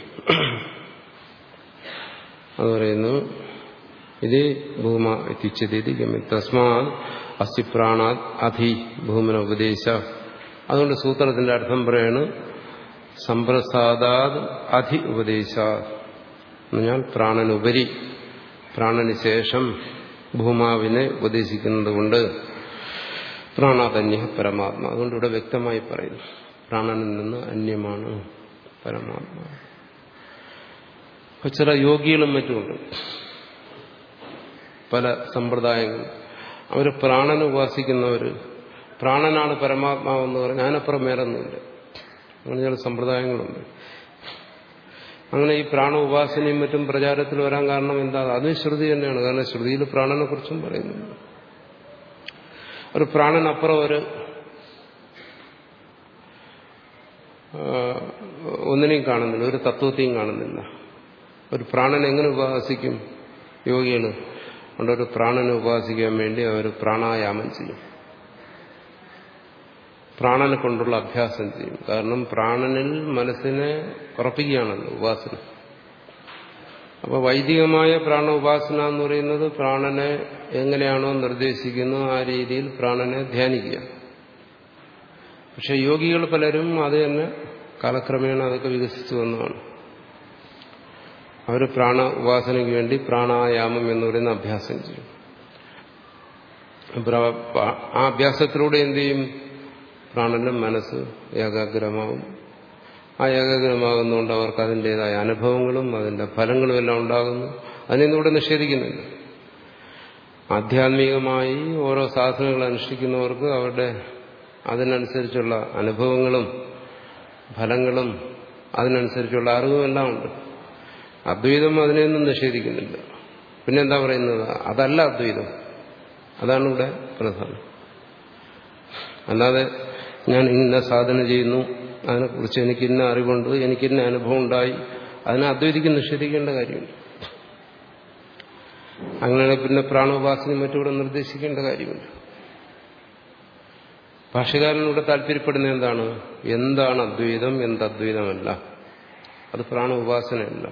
അത് പറയുന്നു ഇത് ഭൂമ എത്തിച്ചതി തസ്മാ അസ്ഥി പ്രാണാത് അധി ഭൂമന ഉപദേശ അതുകൊണ്ട് സൂത്രത്തിന്റെ അർത്ഥം പറയാണ് സമ്പ്രസാദാത് അധി ഉപദേശ എന്നാൽ പ്രാണനുപരി പ്രാണന് ശേഷം ഭൂമാവിനെ ഉപദേശിക്കുന്നത് കൊണ്ട് പ്രാണാതന്യ പരമാത്മ അതുകൊണ്ട് ഇവിടെ വ്യക്തമായി പറയുന്നു പ്രാണനിൽ നിന്ന് അന്യമാണ് പരമാത്മാവ് ചില യോഗികളും മറ്റുമുണ്ട് പല സമ്പ്രദായങ്ങളും അവർ പ്രാണനെ ഉപാസിക്കുന്നവർ പ്രാണനാണ് പരമാത്മാവെന്ന് പറഞ്ഞ് അതിനപ്പുറം വേറൊന്നുമില്ല അങ്ങനെ ചില സമ്പ്രദായങ്ങളുണ്ട് അങ്ങനെ ഈ പ്രാണ ഉപാസനയും മറ്റും പ്രചാരത്തിൽ വരാൻ കാരണം എന്താ അതും ശ്രുതി തന്നെയാണ് കാരണം ശ്രുതിയിൽ പ്രാണനെ കുറിച്ചും പറയുന്നുണ്ട് ഒരു പ്രാണനപ്പുറം ഒരു ഒന്നിനെയും കാണുന്നില്ല ഒരു തത്വത്തെയും കാണുന്നില്ല ഒരു പ്രാണൻ എങ്ങനെ ഉപാസിക്കും യോഗികൾ അതുകൊണ്ട് ഒരു പ്രാണനെ ഉപാസിക്കാൻ വേണ്ടി അവർ പ്രാണായാമം ചെയ്യും പ്രാണനെ കൊണ്ടുള്ള അഭ്യാസം ചെയ്യും കാരണം പ്രാണനിൽ മനസ്സിനെ ഉറപ്പിക്കുകയാണല്ലോ ഉപാസന അപ്പോൾ വൈദികമായ പ്രാണ ഉപാസന എന്ന് പറയുന്നത് പ്രാണനെ എങ്ങനെയാണോ നിർദ്ദേശിക്കുന്നത് ആ രീതിയിൽ പ്രാണനെ ധ്യാനിക്കുക പക്ഷെ യോഗികൾ പലരും അത് തന്നെ കാലക്രമേണ അതൊക്കെ വികസിച്ചു വന്നതാണ് അവർ പ്രാണ ഉപാസനയ്ക്ക് വേണ്ടി പ്രാണായാമം എന്ന് പറയുന്ന അഭ്യാസം ചെയ്യും ആ അഭ്യാസത്തിലൂടെ എന്ത് ചെയ്യും പ്രാണന്റെ മനസ്സ് ഏകാഗ്രമാവും ആ ഏകാഗ്രമാകുന്നതുകൊണ്ട് അവർക്ക് അതിൻ്റെതായ അനുഭവങ്ങളും അതിൻ്റെ ഫലങ്ങളും എല്ലാം ഉണ്ടാകുന്നു അതിനൊന്നിവിടെ നിഷേധിക്കുന്നില്ല ആധ്യാത്മികമായി ഓരോ സാധനങ്ങൾ അനുഷ്ഠിക്കുന്നവർക്ക് അവരുടെ അതിനനുസരിച്ചുള്ള അനുഭവങ്ങളും ഫലങ്ങളും അതിനനുസരിച്ചുള്ള അറിവും എല്ലാം ഉണ്ട് അദ്വൈതം അതിനെയൊന്നും നിഷേധിക്കുന്നില്ല പിന്നെന്താ പറയുന്നത് അതല്ല അദ്വൈതം അതാണ് ഇവിടെ പ്രധാനം അല്ലാതെ ഞാൻ ഇന്ന സാധന ചെയ്യുന്നു അതിനെക്കുറിച്ച് എനിക്ക് ഇന്ന അറിവുണ്ട് എനിക്ക് ഇന്ന അനുഭവം ഉണ്ടായി അതിനെ അദ്വൈതിക്ക് നിഷേധിക്കേണ്ട കാര്യമില്ല അങ്ങനെ പിന്നെ പ്രാണോപാസനയും മറ്റുകൂടെ നിർദ്ദേശിക്കേണ്ട കാര്യമില്ല ഭാഷകാരനൂടെ താല്പര്യപ്പെടുന്ന എന്താണ് എന്താണ് അദ്വൈതം എന്ത് അദ്വൈതമല്ല അത് പ്രാണ ഉപാസനയല്ല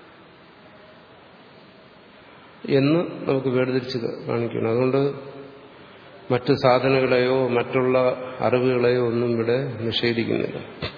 എന്ന് നമുക്ക് വേർതിരിച്ച് കാണിക്കണം അതുകൊണ്ട് മറ്റ് സാധനങ്ങളെയോ മറ്റുള്ള അറിവുകളെയോ ഒന്നും ഇവിടെ നിഷേധിക്കുന്നില്ല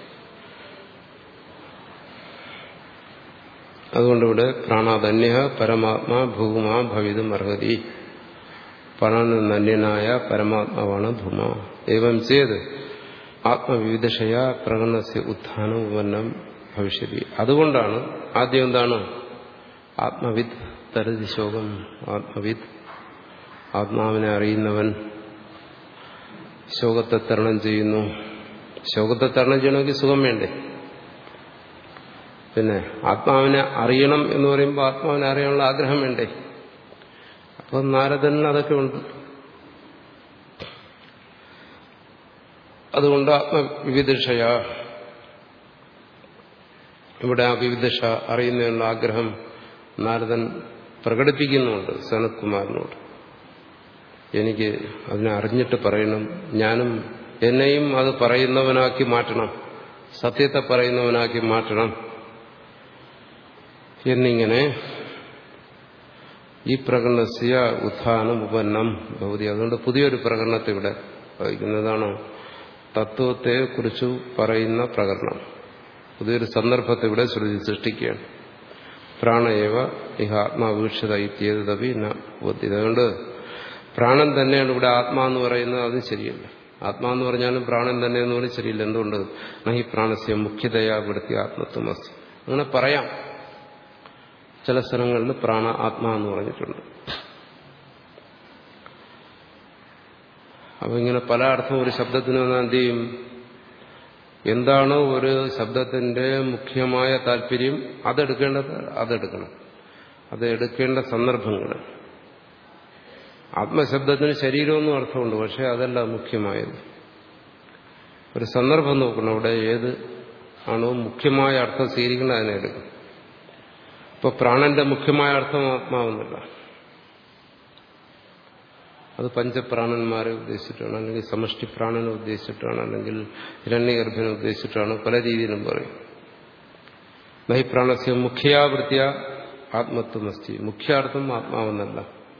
അതുകൊണ്ടിവിടെ പ്രാണാധന്യ പരമാത്മാ ഭൂമാ ഭവിതും അർഹതി പ്രാണനന്യനായ പരമാത്മാവാണ് ഭൂമ ഏവം ചെയ്ത് ആത്മവിവിധഷയ പ്രകടനസ്യ ഉത്ഥാനം ഉപന്നം ഭവിഷ്യതി അതുകൊണ്ടാണ് ആദ്യം എന്താണ് ആത്മവിദ് തരതി ശോകം ആത്മവിദ് ആത്മാവിനെ അറിയുന്നവൻ ശോകത്തെ തരണം ചെയ്യുന്നു ശോകത്തെ തരണം ചെയ്യണമെങ്കിൽ സുഖം വേണ്ടേ പിന്നെ ആത്മാവിനെ അറിയണം എന്ന് പറയുമ്പോൾ ആത്മാവിനെ അറിയാനുള്ള ആഗ്രഹം വേണ്ടേ അപ്പോൾ നാരദന് അതൊക്കെ ഉണ്ട് അതുകൊണ്ട് ആത്മവിവിധഷയ ഇവിടെ ആ വിവിധഷ അറിയുന്നതിനുള്ള ആഗ്രഹം നാരദൻ പ്രകടിപ്പിക്കുന്നുണ്ട് സനത്കുമാറിനോട് എനിക്ക് അതിനെ അറിഞ്ഞിട്ട് പറയണം ഞാനും എന്നെയും അത് പറയുന്നവനാക്കി മാറ്റണം സത്യത്തെ പറയുന്നവനാക്കി മാറ്റണം എന്നിങ്ങനെ ഈ പ്രകടനസ്യ ഉത്ഥാനം ഉപന്നം ഭൗതി അതുകൊണ്ട് പുതിയൊരു പ്രകടനത്തെ ഇവിടെ വഹിക്കുന്നതാണ് തത്വത്തെ കുറിച്ച് പറയുന്ന പ്രകടനം പുതിയൊരു സന്ദർഭത്തെ ഇവിടെ ശ്രുതി സൃഷ്ടിക്കുകയാണ് പ്രാണയേവ ഇഹ ആത്മാവീക്ഷിത ഇത്യേതപി ബുദ്ധി അതുകൊണ്ട് പ്രാണൻ തന്നെയാണ് ഇവിടെ ആത്മാ എന്ന് പറയുന്നത് അത് ശരിയല്ല ആത്മാ എന്ന് പറഞ്ഞാലും പ്രാണൻ തന്നെ എന്ന് പറഞ്ഞാൽ ശരിയില്ല എന്തുകൊണ്ട് നഹി പ്രാണസ്യ മുഖ്യതയാ ഇവിടുത്തെ ആത്മത്വമസ്തി അങ്ങനെ പറയാം ചില സ്ഥലങ്ങളിൽ പ്രാണ ആത്മാ എന്ന് പറഞ്ഞിട്ടുണ്ട് അപ്പൊ ഇങ്ങനെ പല അർത്ഥം ഒരു ശബ്ദത്തിന് വന്നാൽ എന്ത് ചെയ്യും എന്താണ് ഒരു ശബ്ദത്തിന്റെ മുഖ്യമായ താല്പര്യം അതെടുക്കേണ്ടത് അതെടുക്കണം അത് എടുക്കേണ്ട സന്ദർഭങ്ങൾ ആത്മശബ്ദത്തിന് ശരീരമൊന്നും അർത്ഥമുണ്ട് പക്ഷെ അതല്ല മുഖ്യമായത് ഒരു സന്ദർഭം നോക്കണം അവിടെ ഏത് ആണോ മുഖ്യമായ അർത്ഥം സ്വീകരിക്കണം അതിനെ എടുക്കും ഇപ്പൊ പ്രാണന്റെ മുഖ്യമായ അർത്ഥം ആത്മാവെന്നല്ല അത് പഞ്ചപ്രാണന്മാരെ ഉദ്ദേശിച്ചിട്ടാണ് അല്ലെങ്കിൽ സമഷ്ടി പ്രാണനെ ഉദ്ദേശിച്ചിട്ടാണ് അല്ലെങ്കിൽ ഹിരണ്യഗർഭനെ ഉദ്ദേശിച്ചിട്ടാണ് പല രീതിയിലും പറയും നൈപ്രാണസ്യ മുഖ്യാവൃത്തിയ ആത്മത്വമസ്തി മുഖ്യാർത്ഥം ആത്മാവെന്നല്ല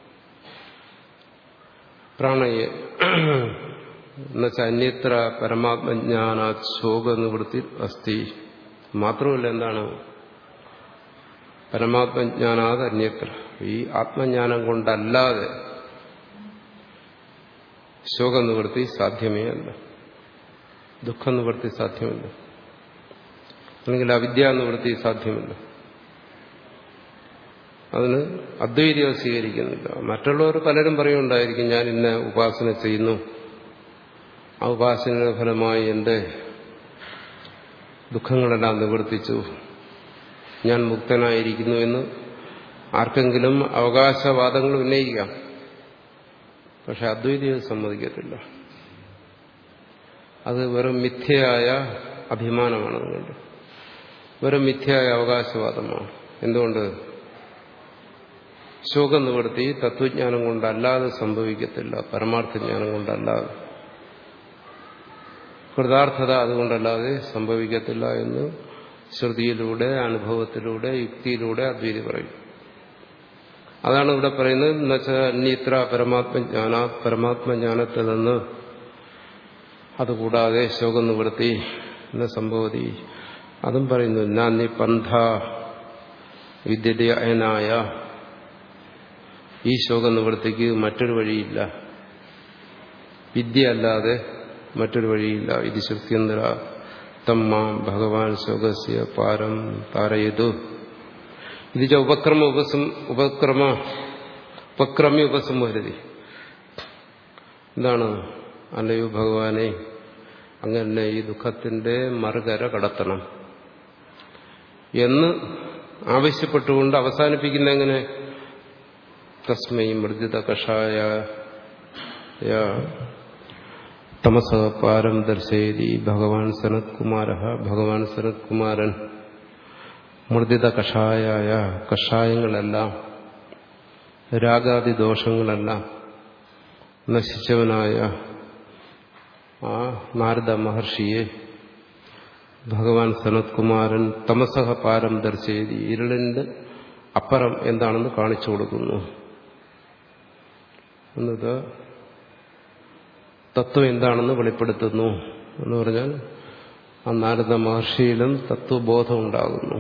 പ്രാണയെ എന്നുവെച്ചാൽ അന്യത്ര പരമാത്മജ്ഞാനാ ശോകനിവൃത്തി അസ്തി മാത്രമല്ല എന്താണ് പരമാത്മജ്ഞാനാത് അന്യത്ര ഈ ആത്മജ്ഞാനം കൊണ്ടല്ലാതെ ശോകനിവൃത്തി സാധ്യമേ അല്ല ദുഃഖനിവൃത്തി സാധ്യമല്ല അല്ലെങ്കിൽ അവിദ്യാനിവൃത്തി സാധ്യമല്ല അതിന് അദ്വൈതം സ്വീകരിക്കുന്നില്ല മറ്റുള്ളവർ പലരും പറയുണ്ടായിരിക്കും ഞാൻ ഇന്ന ഉപാസന ചെയ്യുന്നു ആ ഉപാസനയുടെ ഫലമായി എൻ്റെ ദുഃഖങ്ങളെല്ലാം നിവർത്തിച്ചു ഞാൻ മുക്തനായിരിക്കുന്നു എന്ന് ആർക്കെങ്കിലും അവകാശവാദങ്ങൾ ഉന്നയിക്കാം പക്ഷെ അദ്വൈതിയെ സമ്മതിക്കത്തില്ല അത് വെറും മിഥ്യയായ അഭിമാനമാണ് അതുകൊണ്ട് വെറും മിഥ്യയായ അവകാശവാദമാണ് എന്തുകൊണ്ട് ശോകം നിവർത്തി തത്വജ്ഞാനം കൊണ്ടല്ലാതെ സംഭവിക്കത്തില്ല പരമാർത്ഥജ്ഞാനം കൊണ്ടല്ലാതെ കൃതാർത്ഥത അതുകൊണ്ടല്ലാതെ സംഭവിക്കത്തില്ല എന്ന് ശ്രുതിയിലൂടെ അനുഭവത്തിലൂടെ യുക്തിയിലൂടെ അദ്വൈതി പറയും അതാണ് ഇവിടെ പറയുന്നത് എന്നുവെച്ചാൽ അന്യത്ര പരമാത്മജ്ഞാന പരമാത്മജ്ഞാനത്തിൽ നിന്ന് അതുകൂടാതെ ശോകം നിവൃത്തി എന്ന സംഭവതി അതും പറയുന്നു നാന്യ പന്ഥ വിദ്യതയനായ ഈ ശോക നിവൃത്തിക്ക് മറ്റൊരു വഴിയില്ല വിദ്യ അല്ലാതെ മറ്റൊരു വഴിയില്ല ഇത് ശക്തിയന്തര തമ്മ ഭഗവാൻ ശോകസ്യ പാരം താരയതു ഇത് ഉപക്രമ ഉപസം ഉപക്രമ ഉപക്രമ്യ ഉപസംഹരതി എന്താണ് അല്ലയോ ഭഗവാനെ അങ്ങനെ ഈ ദുഃഖത്തിന്റെ മറുകര കടത്തണം എന്ന് ആവശ്യപ്പെട്ടുകൊണ്ട് അവസാനിപ്പിക്കുന്ന എങ്ങനെ തസ്മൈ മൃദിത കഷായ തമസ പാരം ദർശയതി ഭഗവാൻ സനത്കുമാര ഭഗവാൻ സനത്കുമാരൻ മൃദിത കഷായായ കഷായങ്ങളെല്ലാം രാഗാദി ദോഷങ്ങളെല്ലാം നശിച്ചവനായ ആ നാരദ മഹർഷിയെ ഭഗവാൻ സനത്കുമാരൻ തമസഹ പാരം ദർശയത് ഇരുളിന്റെ അപ്പുറം എന്താണെന്ന് കാണിച്ചു കൊടുക്കുന്നു എന്നത് തത്വം എന്താണെന്ന് വെളിപ്പെടുത്തുന്നു എന്ന് പറഞ്ഞാൽ ആ നാരദ മഹർഷിയിലും തത്വബോധം ഉണ്ടാകുന്നു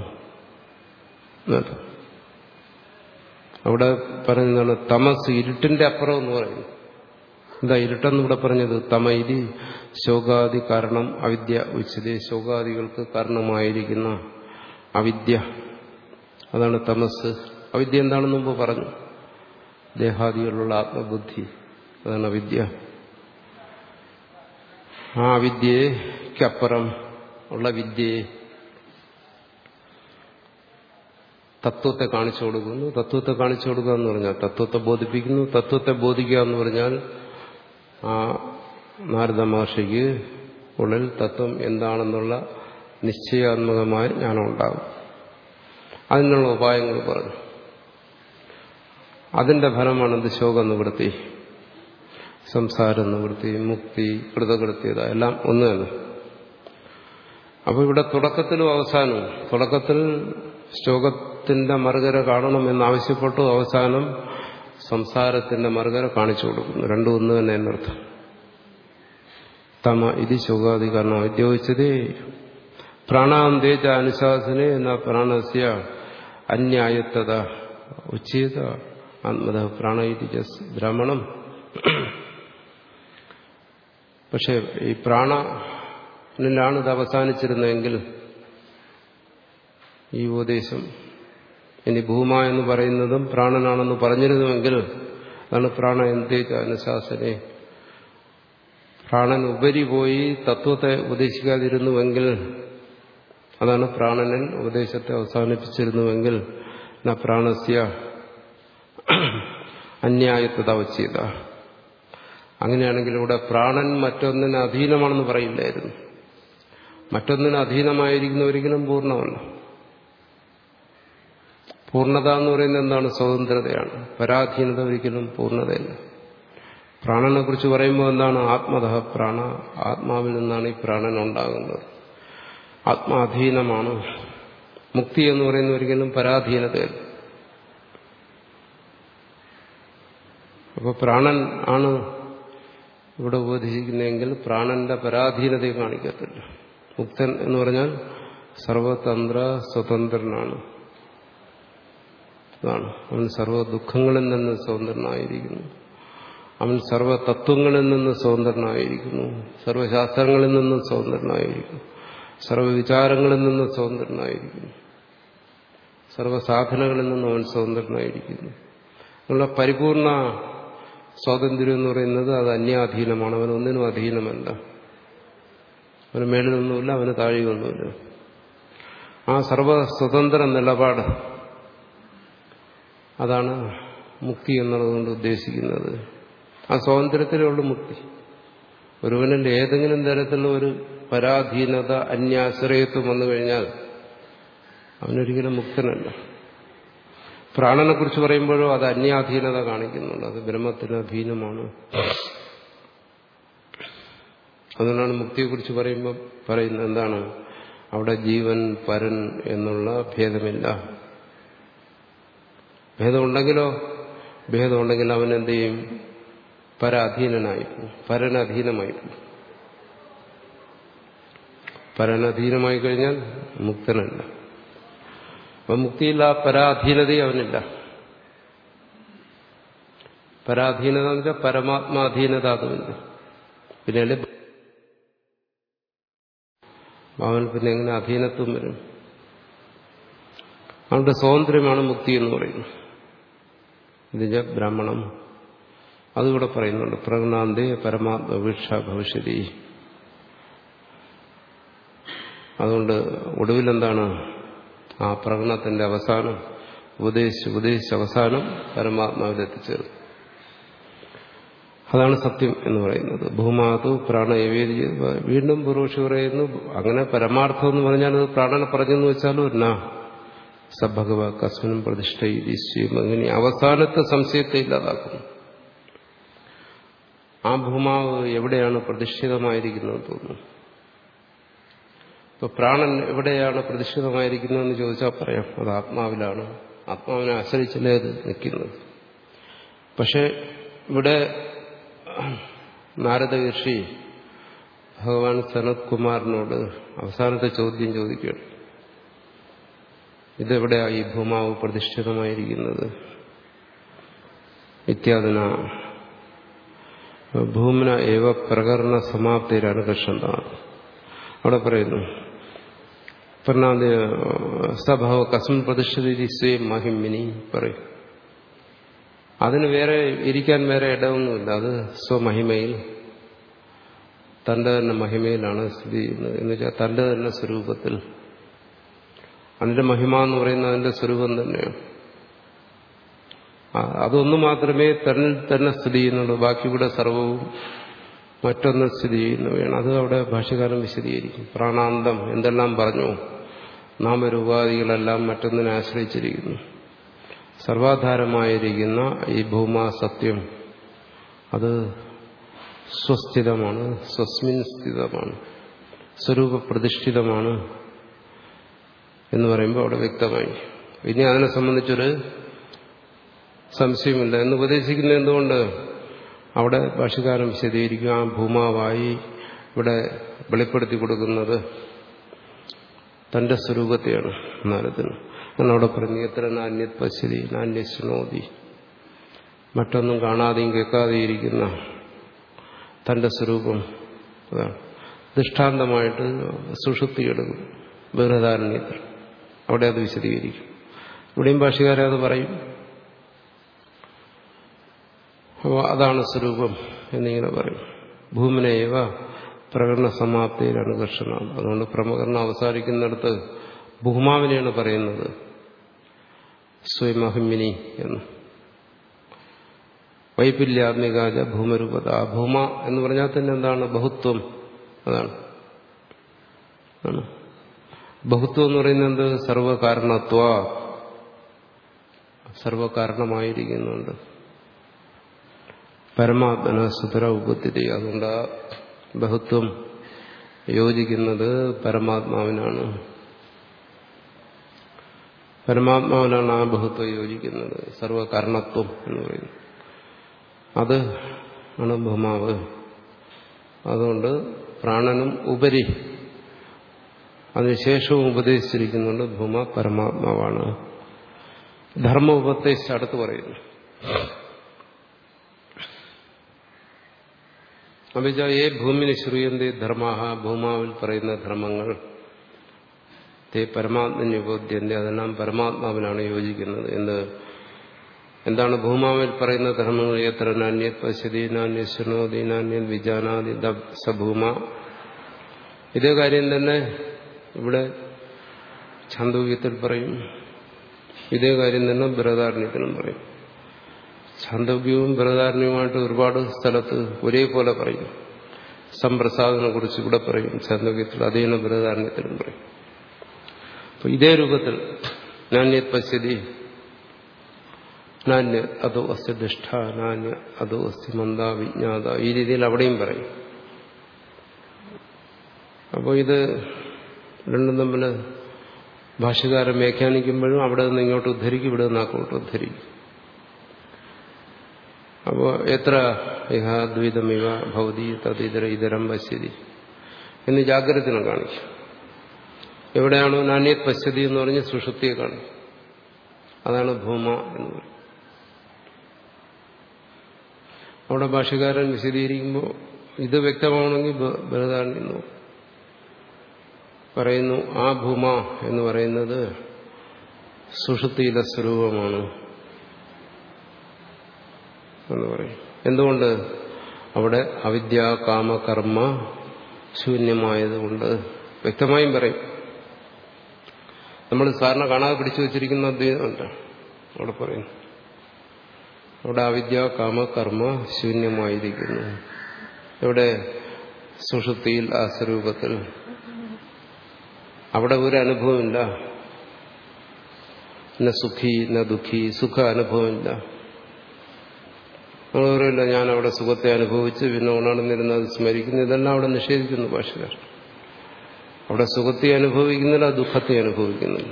അവിടെ പറയുന്നതാണ് തമസ് ഇരുട്ടിന്റെ അപ്പുറം എന്ന് പറയുന്നു എന്താ ഇരുട്ടെന്ന് ഇവിടെ പറഞ്ഞത് തമ ഇതി ശോകാദി കാരണം അവിദ്യ ഉച്ചതി ശോകാദികൾക്ക് കാരണമായിരിക്കുന്ന അവിദ്യ അതാണ് തമസ് അവിദ്യ എന്താണെന്ന് മുമ്പ് പറഞ്ഞു ദേഹാദികളിലുള്ള ആത്മബുദ്ധി അതാണ് അവിദ്യ ആ അവിദ്യയ്ക്കപ്പുറം ഉള്ള വിദ്യയെ തത്വത്തെ കാണിച്ചു കൊടുക്കുന്നു തത്വത്തെ കാണിച്ചു കൊടുക്കുക എന്ന് പറഞ്ഞാൽ തത്വത്തെ ബോധിപ്പിക്കുന്നു തത്വത്തെ ബോധിക്കുക എന്ന് പറഞ്ഞാൽ ആ നാരദ മഹർഷിക്ക് ഉള്ളിൽ തത്വം എന്താണെന്നുള്ള നിശ്ചയാത്മകമായ ജ്ഞാനം ഉണ്ടാകും അതിനുള്ള ഉപായങ്ങൾ പറഞ്ഞു അതിന്റെ ഫലമാണ് എന്ത് ശോക നിവൃത്തി സംസാര നിവൃത്തി മുക്തി കൃതകൃത്യത എല്ലാം ഒന്ന് തന്നെ അപ്പോൾ ഇവിടെ തുടക്കത്തിലും അവസാനവും തുടക്കത്തിൽ ശോകത്തിന്റെ മറുകര കാണണമെന്നാവശ്യപ്പെട്ടു അവസാനം സംസാരത്തിന്റെ മറുകര കാണിച്ചു കൊടുക്കുന്നു രണ്ടും ഒന്ന് തന്നെ എന്നർത്ഥം തമ ഇത് ശോകാദി കാരണം ഉദ്യോഗിച്ചതേ പ്രാണാന്തേജ അനുശാസനെ എന്ന പ്രാണസ്യ അന്യായത്തത ഉച്ചേത ആത്മത പ്രാണയിതി ബ്രാഹ്മണം പക്ഷെ ഈ പ്രാണനിലാണ് ഇത് അവസാനിച്ചിരുന്നതെങ്കിൽ ഈ ഉപദേശം ഇനി ഭൂമ എന്ന് പറയുന്നതും പ്രാണനാണെന്ന് പറഞ്ഞിരുന്നുവെങ്കിൽ അതാണ് പ്രാണ എന്തേച്ച അനുശാസനെ പ്രാണൻ ഉപരി പോയി തത്വത്തെ ഉപദേശിക്കാതിരുന്നുവെങ്കിൽ അതാണ് പ്രാണനൻ ഉപദേശത്തെ അവസാനിപ്പിച്ചിരുന്നുവെങ്കിൽ ന പ്രാണസ്യ അന്യായത്വത വച്ചീത അങ്ങനെയാണെങ്കിൽ ഇവിടെ പ്രാണൻ മറ്റൊന്നിന് അധീനമാണെന്ന് പറയില്ലായിരുന്നു മറ്റൊന്നിന് അധീനമായിരിക്കുന്ന ഒരിക്കലും പൂർണ്ണമല്ല പൂർണ്ണത എന്ന് പറയുന്നത് എന്താണ് സ്വതന്ത്രതയാണ് പരാധീനത ഒരിക്കലും പൂർണ്ണതയല്ല പ്രാണനെ കുറിച്ച് പറയുമ്പോൾ എന്താണ് ആത്മത പ്രാണ ആത്മാവിൽ നിന്നാണ് ഈ പ്രാണൻ ഉണ്ടാകുന്നത് ആത്മാധീനമാണ് മുക്തി എന്ന് പറയുന്ന ഒരിക്കലും പരാധീനതയല്ല അപ്പോൾ പ്രാണൻ ആണ് ഇവിടെ ഉപദേശിക്കുന്നതെങ്കിൽ പ്രാണന്റെ പരാധീനതയെ കാണിക്കത്തില്ല മുക്തൻ എന്ന് പറഞ്ഞാൽ സർവതന്ത്ര സ്വതന്ത്രനാണ് അതാണ് അവൻ സർവ്വ ദുഃഖങ്ങളിൽ നിന്ന് സ്വതന്ത്രനായിരിക്കുന്നു അവൻ സർവ്വ തത്വങ്ങളിൽ നിന്ന് സ്വതന്ത്രനായിരിക്കുന്നു സർവശാസ്ത്രങ്ങളിൽ നിന്ന് സ്വതന്ത്രനായിരിക്കുന്നു സർവവിചാരങ്ങളിൽ നിന്ന് സ്വതന്ത്രനായിരിക്കുന്നു സർവസാധനങ്ങളിൽ നിന്നും അവൻ സ്വതന്ത്രനായിരിക്കുന്നു ഉള്ള പരിപൂർണ സ്വാതന്ത്ര്യം എന്ന് പറയുന്നത് അത് അന്യാധീനമാണ് അവൻ ഒന്നിനും അധീനമല്ല അവന് മേളിലൊന്നുമില്ല അവന് താഴെയൊന്നുമില്ല ആ സർവ സ്വതന്ത്ര നിലപാട് അതാണ് മുക്തി എന്നുള്ളതുകൊണ്ട് ഉദ്ദേശിക്കുന്നത് ആ സ്വാതന്ത്ര്യത്തിലുള്ള മുക്തി ഒരുവനിൽ ഏതെങ്കിലും തരത്തിലുള്ള ഒരു പരാധീനത അന്യാശ്രയത്വം വന്നു കഴിഞ്ഞാൽ അവനൊരിക്കലും മുക്തനല്ല പ്രാണനെ കുറിച്ച് പറയുമ്പോഴോ അത് അന്യാധീനത കാണിക്കുന്നുണ്ട് അത് ബ്രഹ്മത്തിന് അധീനമാണ് അതുകൊണ്ടാണ് മുക്തിയെക്കുറിച്ച് പറയുമ്പോൾ പറയുന്നത് എന്താണ് അവിടെ ജീവൻ പരൻ എന്നുള്ള ഭേദമില്ല ഭേദമുണ്ടെങ്കിലോ ഭേദമുണ്ടെങ്കിൽ അവൻ എന്ത് ചെയ്യും പരാധീനനായിപ്പോവും പരനധീനമായിപ്പോവും പരനധീനമായി കഴിഞ്ഞാൽ മുക്തനല്ല അപ്പം മുക്തിയില്ല പരാധീനതയും അവനില്ല പരാധീനത എന്ന് വെച്ചാൽ പരമാത്മാധീനത അതുമില്ല പിന്നെ അല്ലേ അവൻ പിന്നെ എങ്ങനെ അധീനത്വം വരും അവന്റെ സ്വാതന്ത്ര്യമാണ് മുക്തി എന്ന് പറയുന്നത് ഇതിന്റെ ബ്രാഹ്മണം അതിവിടെ പറയുന്നുണ്ട് പ്രജ്ഞാന്തേ പരമാത്മവീക്ഷ ഭവിഷ്യതി അതുകൊണ്ട് ഒടുവിലെന്താണ് ആ പ്രകടനത്തിന്റെ അവസാനം ഉപദേശിച്ച് ഉപദേശിച്ച അവസാനം പരമാത്മാവിലെത്തിച്ചേർന്നു അതാണ് സത്യം എന്ന് പറയുന്നത് ഭൂമാതു പ്രാണയവേദി വീണ്ടും പുരുഷ പറയുന്നു അങ്ങനെ പരമാർത്ഥം എന്ന് പറഞ്ഞാൽ അത് പ്രാണനെ പറഞ്ഞെന്ന് വെച്ചാലും എന്നാ സഭഗവ കസ്മിനും പ്രതിഷ്ഠ ഈശ്വരം അങ്ങനെ അവസാനത്തെ സംശയത്തെ ഇല്ലാതാക്കുന്നു ആ ഭൂമാവ് എവിടെയാണ് പ്രതിഷ്ഠിതമായിരിക്കുന്നത് തോന്നുന്നു ഇപ്പൊ പ്രാണൻ എവിടെയാണ് പ്രതിഷ്ഠിതമായിരിക്കുന്നതെന്ന് ചോദിച്ചാൽ പറയാം അത് ആത്മാവിലാണ് ആത്മാവിനെ ആശ്രയിച്ചല്ലേ അത് നിൽക്കുന്നത് പക്ഷെ ഇവിടെ നാരദ ഋഷി ഭഗവാൻ സനത് കുമാറിനോട് അവസാനത്തെ ചോദ്യം ചോദിക്കുകയാണ് ഇതെവിടെയാ ഈ ഭൂമാവ് പ്രതിഷ്ഠിതമായിരിക്കുന്നത് ഇത്യാദിന ഭൂമിന ഏവ പ്രകരണ സമാപ്തിയിലാണ് കൃഷ്ണൻ അവിടെ പറയുന്നു പറഞ്ഞാൽ സഭാവ കസ്മിൻ പ്രതിഷ്ഠിതി സ്വയം മഹിമിനി പറയും അതിന് വേറെ ഇരിക്കാൻ വേറെ ഇടമൊന്നുമില്ല അത് സ്വമഹിമയിൽ തന്റെ തന്നെ മഹിമയിലാണ് സ്ഥിതി ചെയ്യുന്നത് എന്ന് വെച്ചാൽ തന്റെ തന്നെ സ്വരൂപത്തിൽ അതിന്റെ മഹിമ എന്ന് പറയുന്നത് അതിന്റെ സ്വരൂപം തന്നെയാണ് അതൊന്നു മാത്രമേ തന്നിൽ തന്നെ സ്ഥിതി ചെയ്യുന്നുള്ളൂ ബാക്കി ഇവിടെ സർവവും മറ്റൊന്ന് സ്ഥിതി ചെയ്യുന്നവയാണ് അത് അവിടെ ഭാഷ്യകാലം വിശദീകരിക്കും പ്രാണാന്തം എന്തെല്ലാം പറഞ്ഞു നാമരൂപാദികളെല്ലാം മറ്റൊന്നിനെ ആശ്രയിച്ചിരിക്കുന്നു സർവാധാരമായിരിക്കുന്ന ഈ ഭൂമാ സത്യം അത് സ്വസ്ഥിതമാണ് സ്വസ്മിൻ സ്ഥിതമാണ് സ്വരൂപപ്രതിഷ്ഠിതമാണ് എന്ന് പറയുമ്പോൾ അവിടെ വ്യക്തമായി ഇനി അതിനെ സംബന്ധിച്ചൊരു സംശയമില്ല എന്ന് ഉപദേശിക്കുന്നത് എന്തുകൊണ്ട് അവിടെ ഭാഷകാരം വിശദീകരിക്കും ആ ഭൂമാവായി ഇവിടെ വെളിപ്പെടുത്തി കൊടുക്കുന്നത് തന്റെ സ്വരൂപത്തെയാണ് നാരദന് അങ്ങനെ അവിടെ പറഞ്ഞു എത്ര നാന്യത് പശ്യതി നാന്യശ്നോതി മറ്റൊന്നും കാണാതെയും കേൾക്കാതെയും ഇരിക്കുന്ന തന്റെ സ്വരൂപം അതാണ് ദൃഷ്ടാന്തമായിട്ട് സുഷുപ്തിയെടുക്കും ബൃഹദാരണ്യത്തിൽ അവിടെ അത് വിശദീകരിക്കും ഇവിടെയും ഭാഷകാരെ അത് പറയും അപ്പോൾ അതാണ് സ്വരൂപം എന്നിങ്ങനെ പറയും ഭൂമിനേവ പ്രകടന സമാപ്തിയിലാണ് കൃഷ്ണനാണ് അതുകൊണ്ട് പ്രമകരണം അവസാനിക്കുന്നിടത്ത് ഭൂമാവിനെയാണ് പറയുന്നത് സ്വയമഹിമിനി എന്ന് വൈപില്യാത്മികാജ ഭൂമരൂപത ആ ഭൂമ എന്ന് പറഞ്ഞാൽ തന്നെ എന്താണ് ബഹുത്വം അതാണ് ബഹുത്വം എന്ന് പറയുന്നത് എന്ത് സർവകാരണത്വ സർവകാരണമായിരിക്കുന്നുണ്ട് പരമാത്മന സുതര ഉപത്തിരി അതുകൊണ്ട് ആ ബഹുത്വം യോജിക്കുന്നത് പരമാത്മാവിനാണ് പരമാത്മാവിനാണ് ആ ബഹുത്വം യോജിക്കുന്നത് സർവകാരണത്വം എന്ന് പറയുന്നത് അത് ആണ് ഭൂമാവ് അതുകൊണ്ട് പ്രാണനും ഉപരി അതിനുശേഷവും ഉപദേശിച്ചിരിക്കുന്നുണ്ട് ഭൂമ പരമാത്മാവാണ് ധർമ്മ ഉപദേശിച്ച് അടുത്ത് പറയുന്നു അഭിജ ഏ ഭൂമിന് ശ്രീയന്തി ധർമാഹ ഭൂമാവിൽ പറയുന്ന ധർമ്മങ്ങൾ തേ പരമാത്മന്യുബോധ്യന്റെ അതെല്ലാം പരമാത്മാവിനാണ് യോജിക്കുന്നത് എന്ത് എന്താണ് ഭൂമാവിൽ പറയുന്ന ധർമ്മങ്ങൾ എത്ര നാന്യത് പശ്യതി നാന്യത് ശൃണോതി നാന്യത് വിജാനാദി സഭൂമ ഇതേ കാര്യം തന്നെ ഇവിടെ ഛാന്തോക്യത്തിൽ പറയും ഇതേ കാര്യം തന്നെ ബൃഹദാരണ്യത്തിനും പറയും ഛാന്തോക്യവും ബൃഹദാരണ്യവുമായിട്ട് ഒരുപാട് സ്ഥലത്ത് ഒരേപോലെ പറയും സംപ്രസാദനെ കുറിച്ച് ഇവിടെ പറയും ഛാന്തോക്യത്തിൽ അതേന ബൃഹദാരണ്യത്തിലും പറയും അപ്പൊ ഇതേ രൂപത്തിൽ നാന്യത് പശ്യതി നാന്യ അതോ അസ്യ ദുഷ്ട നാന്യ അതോ അസ്യ മന്ദ വിജ്ഞാത ഈ രീതിയിൽ അവിടെയും പറയും അപ്പോൾ ഇത് രണ്ടും തമ്മിൽ ഭാഷകാരൻ വ്യാഖ്യാനിക്കുമ്പോഴും അവിടെ നിന്ന് ഇങ്ങോട്ട് ഉദ്ധരിക്കും ഇവിടെ നിന്ന് അങ്ങോട്ട് ഉദ്ധരിക്കും അപ്പോൾ എത്ര ഇഹ ദ്വൈതമിവ ഭൗതി തദിതര ഇതരം പശ്യതി എന്ന് ജാഗ്രതനെ കാണിക്കും എവിടെയാണോ നാണ്യത് പശ്യതി എന്ന് പറഞ്ഞ് സുഷുപ്തിയെ കാണിക്കും അതാണ് ഭൂമ എന്ന് പറയും അവിടെ ഭാഷകാരൻ വിശദീകരിക്കുമ്പോൾ ഇത് വ്യക്തമാണെങ്കിൽ ബൃഹദാരണ്യം നോക്കും പറയുന്നു ആ ഭൂമ എന്ന് പറയുന്നത് സുഷുപ്തിയിലെ സ്വരൂപമാണ് എന്ന് പറയും എന്തുകൊണ്ട് അവിടെ അവിദ്യ കാമകർമ്മ ശൂന്യമായതുകൊണ്ട് വ്യക്തമായും പറയും നമ്മൾ സാറിന് കാണാതെ പിടിച്ചു വച്ചിരിക്കുന്ന അദ്വൈതമല്ല അവിടെ പറയുന്നു അവിടെ അവിദ്യ കാമകർമ്മ ശൂന്യമായിരിക്കുന്നു ഇവിടെ സുഷുപ്തിയിൽ ആ സ്വരൂപത്തിൽ അവിടെ ഒരു അനുഭവമില്ല ന സുഖി ന ദുഃഖി സുഖ അനുഭവമില്ല നമ്മൾ പറയില്ല ഞാൻ അവിടെ സുഖത്തെ അനുഭവിച്ച് പിന്നെ ഉണർന്നിരുന്ന് അത് സ്മരിക്കുന്നു ഇതെല്ലാം അവിടെ നിഷേധിക്കുന്നു ഭാഷകാർ അവിടെ സുഖത്തെ അനുഭവിക്കുന്നില്ല ദുഃഖത്തെ അനുഭവിക്കുന്നില്ല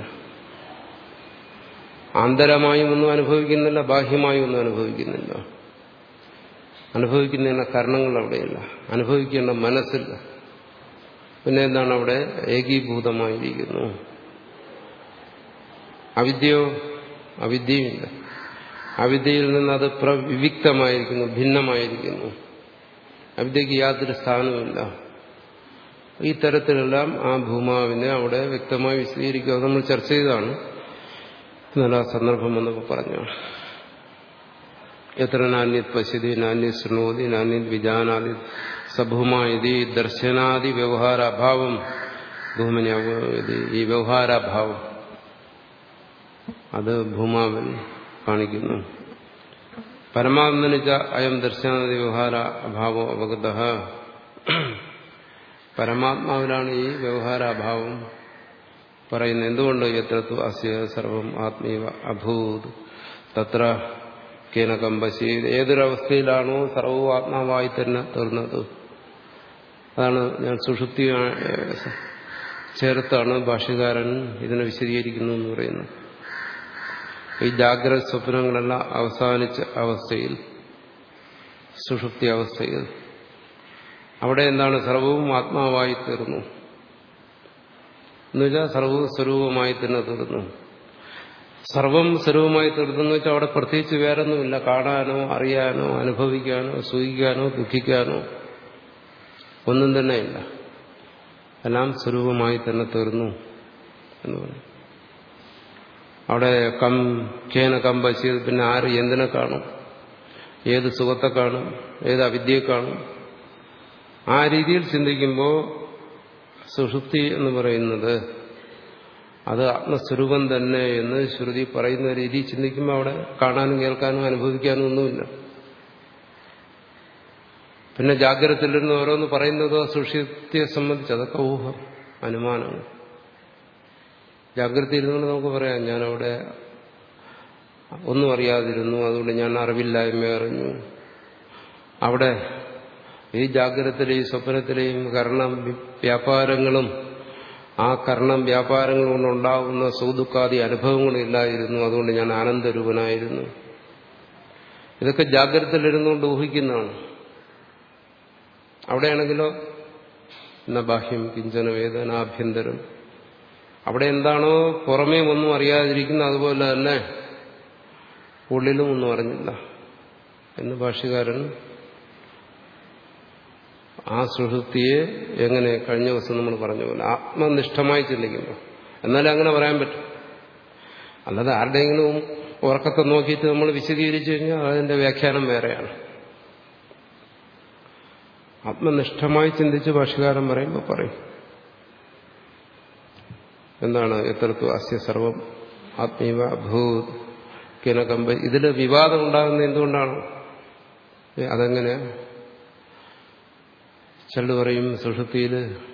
ആന്തരമായും ഒന്നും അനുഭവിക്കുന്നില്ല ബാഹ്യമായും ഒന്നും അനുഭവിക്കുന്നില്ല അനുഭവിക്കുന്നതിന് കാരണങ്ങൾ അവിടെയില്ല അനുഭവിക്കേണ്ട മനസ്സില്ല പിന്നെ എന്താണ് അവിടെ ഏകീഭൂതമായിരിക്കുന്നു അവിദ്യയോ അവിദ്യയുമില്ല അവിദ്യയിൽ നിന്ന് അത് പ്രവിവിക്തമായിരിക്കുന്നു ഭിന്നമായിരിക്കുന്നു അവിദ്യക്ക് യാതൊരു സ്ഥാനവുമില്ല ഈ തരത്തിലെല്ലാം ആ ഭൂമാവിനെ അവിടെ വ്യക്തമായി വിശദീകരിക്കുക നമ്മൾ ചർച്ച ചെയ്തതാണ് എന്നാൽ ആ സന്ദർഭം വന്നപ്പോൾ പറഞ്ഞു എത്ര നാന്യത് പശ്യതി നാന്യത് ശൃണോതി നാന്യത് വിജാനാദി സഭൂമാതി ദർശനാദി വ്യവഹാരാഭാവം ഭൂമനി ഈ വ്യവഹാരാഭാവം അത് ഭൂമാവൻ കാണിക്കുന്നു പരമാത്മനിച്ച അയം ദർശനാദി വ്യവഹാര അഭാവം അവഗത പരമാത്മാവിലാണ് ഈ വ്യവഹാരാഭാവം പറയുന്നത് എന്തുകൊണ്ട് എത്രത്തു അസ്യ സർവം ആത്മീവ അഭൂത് തത്ര കേനകം പശി ഏതൊരവസ്ഥയിലാണോ സർവവും ആത്മാവായി തന്നെ തീർന്നത് അതാണ് ഞാൻ സുഷുപ്തി ചേർത്താണ് ഭാഷ്യകാരൻ ഇതിനെ വിശദീകരിക്കുന്നു എന്ന് പറയുന്നത് ഈ ജാഗ്രത സ്വപ്നങ്ങളെല്ലാം അവസാനിച്ച അവസ്ഥയിൽ സുഷുപ്തി അവസ്ഥയിൽ അവിടെ എന്താണ് സർവവും ആത്മാവായി തീർന്നു എന്നുവെച്ചാൽ സർവവും സ്വരൂപമായി തന്നെ തീർന്നു സർവം സ്വരൂപമായി തീർന്നെന്ന് വെച്ചാൽ അവിടെ പ്രത്യേകിച്ച് വേറൊന്നുമില്ല കാണാനോ അറിയാനോ അനുഭവിക്കാനോ സൂഹിക്കാനോ ദുഃഖിക്കാനോ ഒന്നും തന്നെയില്ല എല്ലാം സ്വരൂപമായി തന്നെ തീർന്നു എന്ന് പറയും അവിടെ കം കേന കമ്പശിയത് പിന്നെ ആര് എന്തിനെ കാണും ഏത് സുഖത്തെ കാണും ഏത് അവിദ്യയെ കാണും ആ രീതിയിൽ ചിന്തിക്കുമ്പോൾ സുഷുപ്തി എന്ന് പറയുന്നത് അത് ആത്മസ്വരൂപം തന്നെ എന്ന് ശ്രുതി പറയുന്ന രീതി ചിന്തിക്കുമ്പോൾ അവിടെ കാണാനും കേൾക്കാനും അനുഭവിക്കാനും ഒന്നുമില്ല പിന്നെ ജാഗ്രതയിലിരുന്ന് ഓരോന്ന് പറയുന്നതോ സുഷുപ്തിയെ സംബന്ധിച്ച് അതൊക്കെ ഊഹം അനുമാനങ്ങൾ ജാഗ്രത ഇരുന്നുകൊണ്ട് നമുക്ക് പറയാം ഞാനവിടെ ഒന്നും അറിയാതിരുന്നു അതുകൊണ്ട് ഞാൻ അറിവില്ലായ്മ അറിഞ്ഞു അവിടെ ഈ ജാഗ്രതത്തിലെയും സ്വപ്നത്തിലെയും കരണം വ്യാപാരങ്ങളും ആ കർണം വ്യാപാരങ്ങൾ കൊണ്ടുണ്ടാകുന്ന സുഖദുഃഖാദി അനുഭവങ്ങളില്ലായിരുന്നു അതുകൊണ്ട് ഞാൻ ആനന്ദരൂപനായിരുന്നു ഇതൊക്കെ ജാഗ്രതയിലിരുന്നുകൊണ്ട് ഊഹിക്കുന്നതാണ് അവിടെയാണെങ്കിലോ എന്ന ബാഹ്യം കിഞ്ചന വേദനാഭ്യന്തരം അവിടെ എന്താണോ പുറമേ ഒന്നും അറിയാതിരിക്കുന്ന അതുപോലെ തന്നെ ഉള്ളിലും ഒന്നും അറിഞ്ഞില്ല എന്ന് ഭാഷ്യകാരൻ ആ സുഹൃത്തിയെ എങ്ങനെ കഴിഞ്ഞ ദിവസം നമ്മൾ പറഞ്ഞ പോലെ ആത്മനിഷ്ഠമായി ചിന്തിക്കുന്നു എന്നാലേ അങ്ങനെ പറയാൻ പറ്റും അല്ലാതെ ആരുടെയെങ്കിലും ഉറക്കത്തെ നോക്കിയിട്ട് നമ്മൾ വിശദീകരിച്ചു കഴിഞ്ഞാൽ അതിന്റെ വ്യാഖ്യാനം വേറെയാണ് ആത്മനിഷ്ഠമായി ചിന്തിച്ച് ഭാഷകാരൻ പറയുമ്പോൾ പറയും എന്താണ് എത്രത്തു അസ്യ സർവം ആത്മീവ ഭൂത് കിനകമ്പ ഇതിൽ വിവാദം ഉണ്ടാകുന്നത് എന്തുകൊണ്ടാണ് അതെങ്ങനെ ചിലർ പറയും സുഷുപ്തിയിൽ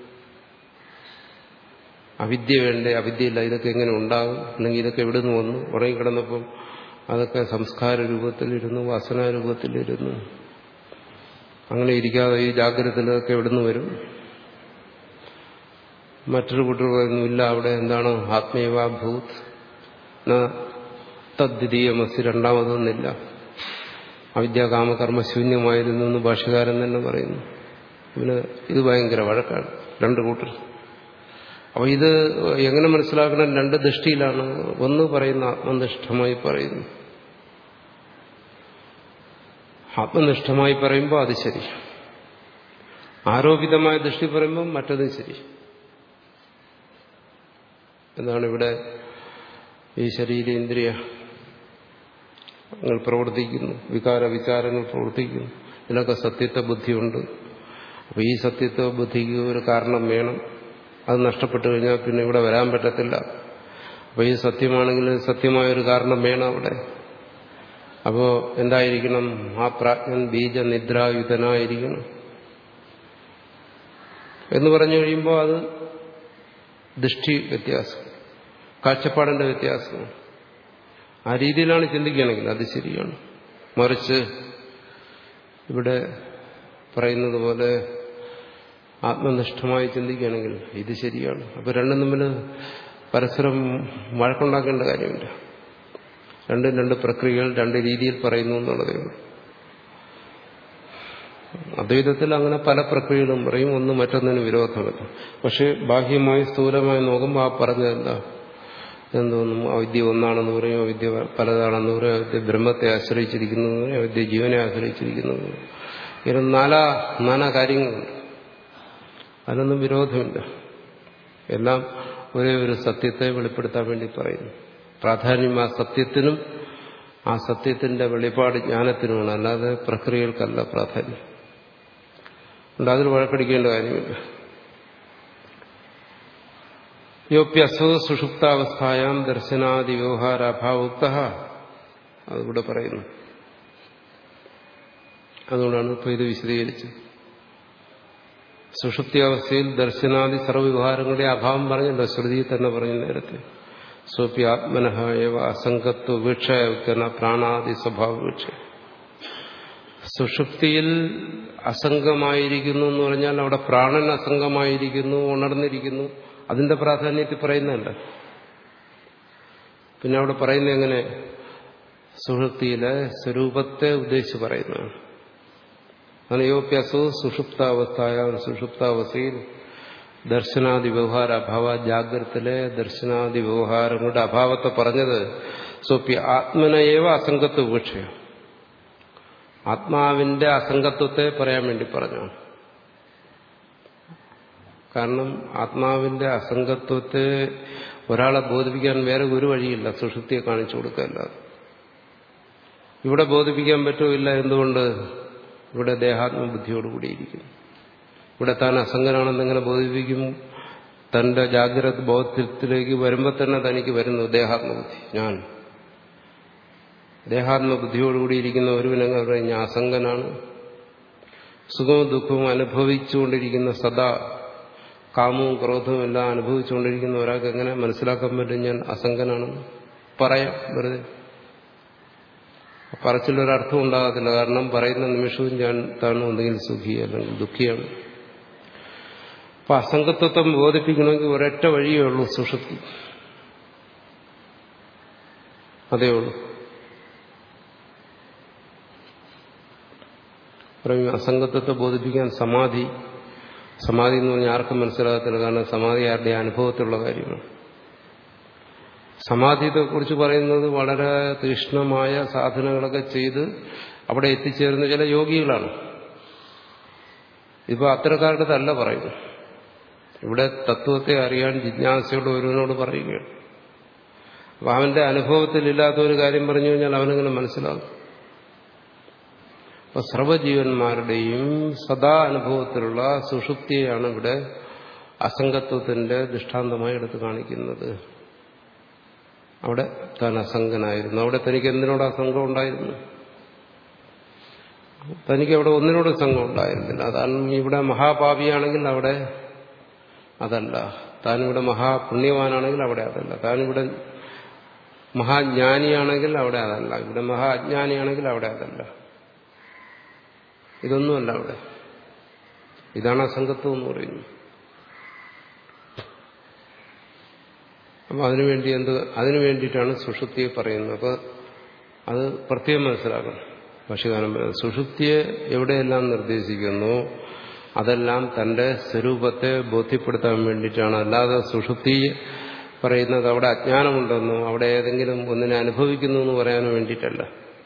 അവിദ്യ വേണ്ടേ അവിദ്യയില്ല ഇതൊക്കെ എങ്ങനെ ഉണ്ടാകും അല്ലെങ്കിൽ ഇതൊക്കെ എവിടെ നിന്ന് വന്നു ഉറങ്ങിക്കിടന്നപ്പം അതൊക്കെ സംസ്കാര രൂപത്തിലിരുന്നു വാസനാ രൂപത്തിലിരുന്നു അങ്ങനെ ഇരിക്കാതെ ഈ ജാഗ്രതയിലൊക്കെ എവിടെ നിന്ന് വരും മറ്റൊരു കൂട്ടർ പറയുന്നു ഇല്ല അവിടെ എന്താണ് ആത്മീയവ ഭൂത് തദ്വിതീയമസ് രണ്ടാമതൊന്നില്ല അവിദ്യാകാമകർമ്മ ശൂന്യമായിരുന്നു എന്ന് ഭാഷകാരൻ തന്നെ പറയുന്നു പിന്നെ ഇത് ഭയങ്കര വഴക്കാണ് രണ്ട് കൂട്ടർ അപ്പൊ ഇത് എങ്ങനെ മനസ്സിലാക്കണം രണ്ട് ദൃഷ്ടിയിലാണ് ഒന്ന് പറയുന്ന ആത്മനിഷ്ഠമായി പറയുന്നു ആത്മനിഷ്ഠമായി പറയുമ്പോൾ അത് ശരി ആരോപിതമായ ദൃഷ്ടി പറയുമ്പോൾ മറ്റതും ശരി എന്താണ് ഇവിടെ ഈ ശരീരേന്ദ്രിയ പ്രവർത്തിക്കുന്നു വികാര വിചാരങ്ങൾ പ്രവർത്തിക്കുന്നു ഇതിലൊക്കെ സത്യത്വ ബുദ്ധിയുണ്ട് അപ്പോൾ ഈ സത്യത്വ ബുദ്ധിക്ക് ഒരു കാരണം വേണം അത് നഷ്ടപ്പെട്ടു കഴിഞ്ഞാൽ പിന്നെ ഇവിടെ വരാൻ പറ്റത്തില്ല അപ്പോൾ ഈ സത്യമാണെങ്കിൽ സത്യമായൊരു കാരണം വേണം അവിടെ അപ്പോൾ എന്തായിരിക്കണം ആ പ്രാജ്ഞൻ ബീജനിദ്രായുധനായിരിക്കണം എന്ന് പറഞ്ഞു കഴിയുമ്പോൾ അത് ദൃഷ്ടി വ്യത്യാസം കാഴ്ചപ്പാടിന്റെ വ്യത്യാസമാണ് ആ രീതിയിലാണ് ചിന്തിക്കുകയാണെങ്കിൽ അത് ശരിയാണ് മറിച്ച് ഇവിടെ പറയുന്നത് പോലെ ആത്മനിഷ്ഠമായി ചിന്തിക്കുകയാണെങ്കിൽ ഇത് ശരിയാണ് അപ്പോൾ രണ്ടും തമ്മിൽ പരസ്പരം വഴക്കുണ്ടാക്കേണ്ട കാര്യമില്ല രണ്ടും രണ്ട് പ്രക്രിയകൾ രണ്ട് രീതിയിൽ പറയുന്നു എന്നുള്ളതേ ഉള്ളൂ അദ്വൈതത്തിൽ അങ്ങനെ പല പ്രക്രിയകളും പറയും ഒന്ന് മറ്റൊന്നിന് വിരോധമല്ല പക്ഷെ ബാഹ്യമായി സ്ഥൂലമായി നോക്കുമ്പോൾ ആ പറഞ്ഞത് എന്താ എന്തോന്നും അവിദ്യ ഒന്നാണെന്ന് പറയും അവിദ്യ പലതാണെന്ന് പറയും അവിദ്യ ബ്രഹ്മത്തെ ആശ്രയിച്ചിരിക്കുന്നു അവിദ്യ ജീവനെ ആശ്രയിച്ചിരിക്കുന്നു ഇങ്ങനെ നാലാ നാനാ കാര്യങ്ങളുണ്ട് അതിനൊന്നും വിരോധമില്ല എല്ലാം ഒരേ ഒരു സത്യത്തെ വെളിപ്പെടുത്താൻ വേണ്ടി പറയുന്നു പ്രാധാന്യം ആ സത്യത്തിനും ആ സത്യത്തിന്റെ വെളിപാട് ജ്ഞാനത്തിനുമാണ് അല്ലാതെ പ്രക്രിയകൾക്കല്ല പ്രാധാന്യം അതുകൊണ്ട് അതിൽ വഴക്കടിക്കേണ്ട കാര്യമില്ല യോപ്യസോ സുഷുപ്താവസ്ഥായാം ദർശനാദി വ്യവഹാരാഭാവുക്ത അതിവിടെ പറയുന്നു അതുകൊണ്ടാണ് ഇപ്പോൾ ഇത് വിശദീകരിച്ചത് സുഷുപ്തി അവസ്ഥയിൽ ദർശനാദി സർവ്വവ്യവഹാരങ്ങളുടെ അഭാവം പറഞ്ഞല്ലോ ശ്രുതിയിൽ തന്നെ പറഞ്ഞു നേരത്തെ സോപ്പി ആത്മനഹ ഏവ അസംഗത്വ വീക്ഷയുക്തന പ്രാണാദി സ്വഭാവ വീക്ഷ സുഷുപ്തിയിൽ അസംഗമായിരിക്കുന്നു എന്ന് പറഞ്ഞാൽ അവിടെ പ്രാണൻ അസംഗമായിരിക്കുന്നു ഉണർന്നിരിക്കുന്നു അതിന്റെ പ്രാധാന്യത്തിൽ പറയുന്നതല്ല പിന്നെ അവിടെ പറയുന്നത് എങ്ങനെ സുഷുപ്തിയിലെ സ്വരൂപത്തെ ഉദ്ദേശിച്ച് പറയുന്നതാണ് അനയോപ്യസോ സുഷുപ്താവസ്ഥയ സുഷുപ്താവസ്ഥയിൽ ദർശനാദി വ്യവഹാര അഭാവ ജാഗ്രതത്തിലെ ദർശനാദി വ്യവഹാരങ്ങളുടെ അഭാവത്തെ പറഞ്ഞത് സോപ്പി ആത്മനയേവ അസംഗത്വ വീക്ഷയം ആത്മാവിന്റെ അസംഗത്വത്തെ പറയാൻ വേണ്ടി പറഞ്ഞു കാരണം ആത്മാവിന്റെ അസംഗത്വത്തെ ഒരാളെ ബോധിപ്പിക്കാൻ വേറെ ഒരു വഴിയില്ല സുഷുപ്തിയെ കാണിച്ചു കൊടുക്കല്ലാതെ ഇവിടെ ബോധിപ്പിക്കാൻ പറ്റുമില്ല എന്തുകൊണ്ട് ഇവിടെ ദേഹാത്മബുദ്ധിയോടുകൂടിയിരിക്കുന്നു ഇവിടെ താൻ അസംഗനാണെന്നെങ്ങനെ ബോധിപ്പിക്കും തന്റെ ജാഗ്രത ബോധത്തിലേക്ക് വരുമ്പോൾ തന്നെ തനിക്ക് വരുന്നു ദേഹാത്മബുദ്ധി ഞാൻ ദേഹാത്മബുദ്ധിയോടുകൂടി ഇരിക്കുന്ന ഒരുവനങ്ങ് പറയും ഞാൻ അസംഗനാണ് സുഖവും ദുഃഖവും അനുഭവിച്ചുകൊണ്ടിരിക്കുന്ന സദാ കാമവും ക്രോധവും എല്ലാം അനുഭവിച്ചുകൊണ്ടിരിക്കുന്ന ഒരാൾക്ക് എങ്ങനെ മനസ്സിലാക്കാൻ പറ്റും ഞാൻ അസംഗനാണെന്ന് പറയാം വെറുതെ പറച്ചിലൊരർത്ഥം ഉണ്ടാകത്തില്ല കാരണം പറയുന്ന നിമിഷവും ഞാൻ താൻ ഒന്നുകിൽ സുഖി അല്ലെങ്കിൽ ദുഃഖിയാണ് അപ്പൊ അസംഗത്വത്വം ബോധിപ്പിക്കണമെങ്കിൽ ഒരൊറ്റ വഴിയേ ഉള്ളൂ സുഷുപ്തി അതേ ഉള്ളൂ പറയും അസംഗത്വത്തെ ബോധിപ്പിക്കാൻ സമാധി സമാധി എന്ന് പറഞ്ഞാൽ ആർക്കും മനസ്സിലാകത്തില്ല കാരണം സമാധി ആരുടെ അനുഭവത്തിലുള്ള കാര്യമാണ് സമാധിയെക്കുറിച്ച് പറയുന്നത് വളരെ തീക്ഷ്ണമായ സാധനങ്ങളൊക്കെ ചെയ്ത് അവിടെ എത്തിച്ചേരുന്ന ചില യോഗികളാണ് ഇപ്പൊ അത്തരക്കാരുടേതല്ല പറയുന്നു ഇവിടെ തത്വത്തെ അറിയാൻ ജിജ്ഞാസയോട് ഒരുവനോട് പറയുകയാണ് അപ്പൊ അവന്റെ അനുഭവത്തിലില്ലാത്ത ഒരു കാര്യം പറഞ്ഞു കഴിഞ്ഞാൽ അവനെങ്ങനെ മനസ്സിലാകും അപ്പൊ സർവജീവന്മാരുടെയും സദാ അനുഭവത്തിലുള്ള സുഷുപ്തിയെയാണ് ഇവിടെ അസംഗത്വത്തിന്റെ ദൃഷ്ടാന്തമായി എടുത്തു കാണിക്കുന്നത് അവിടെ താൻ അസംഗനായിരുന്നു അവിടെ തനിക്ക് എന്തിനോട് അസംഗം ഉണ്ടായിരുന്നു തനിക്ക് അവിടെ ഒന്നിനോട് സംഘം ഉണ്ടായിരുന്നില്ല അതാണ് ഇവിടെ മഹാപാപിയാണെങ്കിൽ അവിടെ അതല്ല താനിവിടെ മഹാപുണ്യവാനാണെങ്കിൽ അവിടെ അതല്ല താനിവിടെ മഹാജ്ഞാനിയാണെങ്കിൽ അവിടെ അതല്ല ഇവിടെ മഹാ അജ്ഞാനിയാണെങ്കിൽ അവിടെ അതല്ല ഇതൊന്നുമല്ല അവിടെ ഇതാണ് അസംഗത്വം എന്ന് പറയുന്നത് അപ്പം അതിനുവേണ്ടി എന്ത് അതിനു വേണ്ടിയിട്ടാണ് സുഷുപ്തിയെ പറയുന്നത് അപ്പോൾ അത് പ്രത്യേകം മനസ്സിലാക്കണം ഭക്ഷ്യകാലം സുഷുപ്തിയെ എവിടെയെല്ലാം നിർദ്ദേശിക്കുന്നു അതെല്ലാം തന്റെ സ്വരൂപത്തെ ബോധ്യപ്പെടുത്താൻ വേണ്ടിയിട്ടാണ് അല്ലാതെ സുഷുപ്തി പറയുന്നത് അവിടെ അജ്ഞാനമുണ്ടെന്നോ അവിടെ ഏതെങ്കിലും ഒന്നിനെ അനുഭവിക്കുന്നു എന്ന് പറയാൻ വേണ്ടിയിട്ടല്ല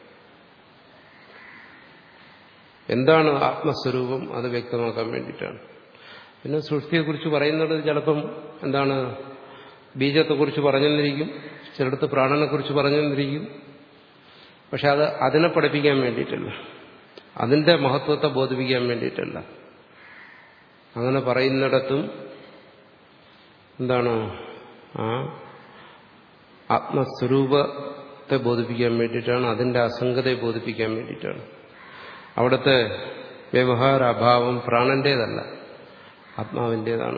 എന്താണ് ആത്മസ്വരൂപം അത് വ്യക്തമാക്കാൻ വേണ്ടിയിട്ടാണ് പിന്നെ സൃഷ്ടിയെക്കുറിച്ച് പറയുന്നത് ചിലപ്പം എന്താണ് ബീജത്തെക്കുറിച്ച് പറഞ്ഞെന്നിരിക്കും ചിലടത്ത് പ്രാണനെക്കുറിച്ച് പറഞ്ഞെന്നിരിക്കും പക്ഷെ അത് അതിനെ പഠിപ്പിക്കാൻ വേണ്ടിയിട്ടല്ല അതിന്റെ മഹത്വത്തെ ബോധിപ്പിക്കാൻ വേണ്ടിയിട്ടല്ല അങ്ങനെ പറയുന്നിടത്തും എന്താണ് ആ ആത്മസ്വരൂപത്തെ ബോധിപ്പിക്കാൻ വേണ്ടിയിട്ടാണ് അതിന്റെ അസംഗതയെ ബോധിപ്പിക്കാൻ വേണ്ടിയിട്ടാണ് അവിടുത്തെ വ്യവഹാര അഭാവം പ്രാണന്റേതല്ല ആത്മാവിൻ്റെതാണ്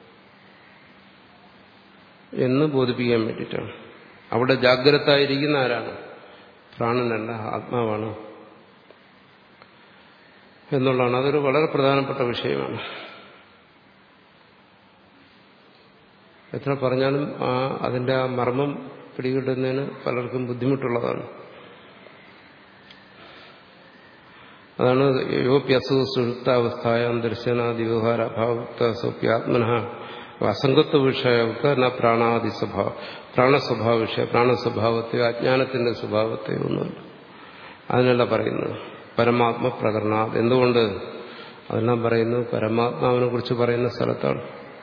എന്ന് ബോധിപ്പിക്കാൻ വേണ്ടിയിട്ടാണ് അവിടെ ജാഗ്രത ആയിരിക്കുന്ന ആരാണ് പ്രാണനല്ല ആത്മാവാണ് എന്നുള്ളതാണ് അതൊരു വളരെ പ്രധാനപ്പെട്ട വിഷയമാണ് എത്ര പറഞ്ഞാലും ആ അതിന്റെ ആ മർമ്മം പിടികിട്ടുന്നതിന് പലർക്കും ബുദ്ധിമുട്ടുള്ളതാണ് അതാണ് യോപ്യസുസുഴുത്താവസ്ഥായം ദർശനാദി വ്യവഹാര അഭാവത്ത സ്വപ്യാത്മന അസംഗത്വ വിഷയവക്ക ന പ്രാണാദി സ്വഭാവ പ്രാണസ്വഭാവ വിഷയ പ്രാണസ്വഭാവത്തെയോ അജ്ഞാനത്തിന്റെ സ്വഭാവത്തെയോ ഒന്നുമില്ല അതിനല്ല പറയുന്നത് പരമാത്മ പ്രകരണ എന്തുകൊണ്ട് അതെല്ലാം പറയുന്നു പരമാത്മാവിനെ കുറിച്ച് പറയുന്ന സ്ഥലത്താണ്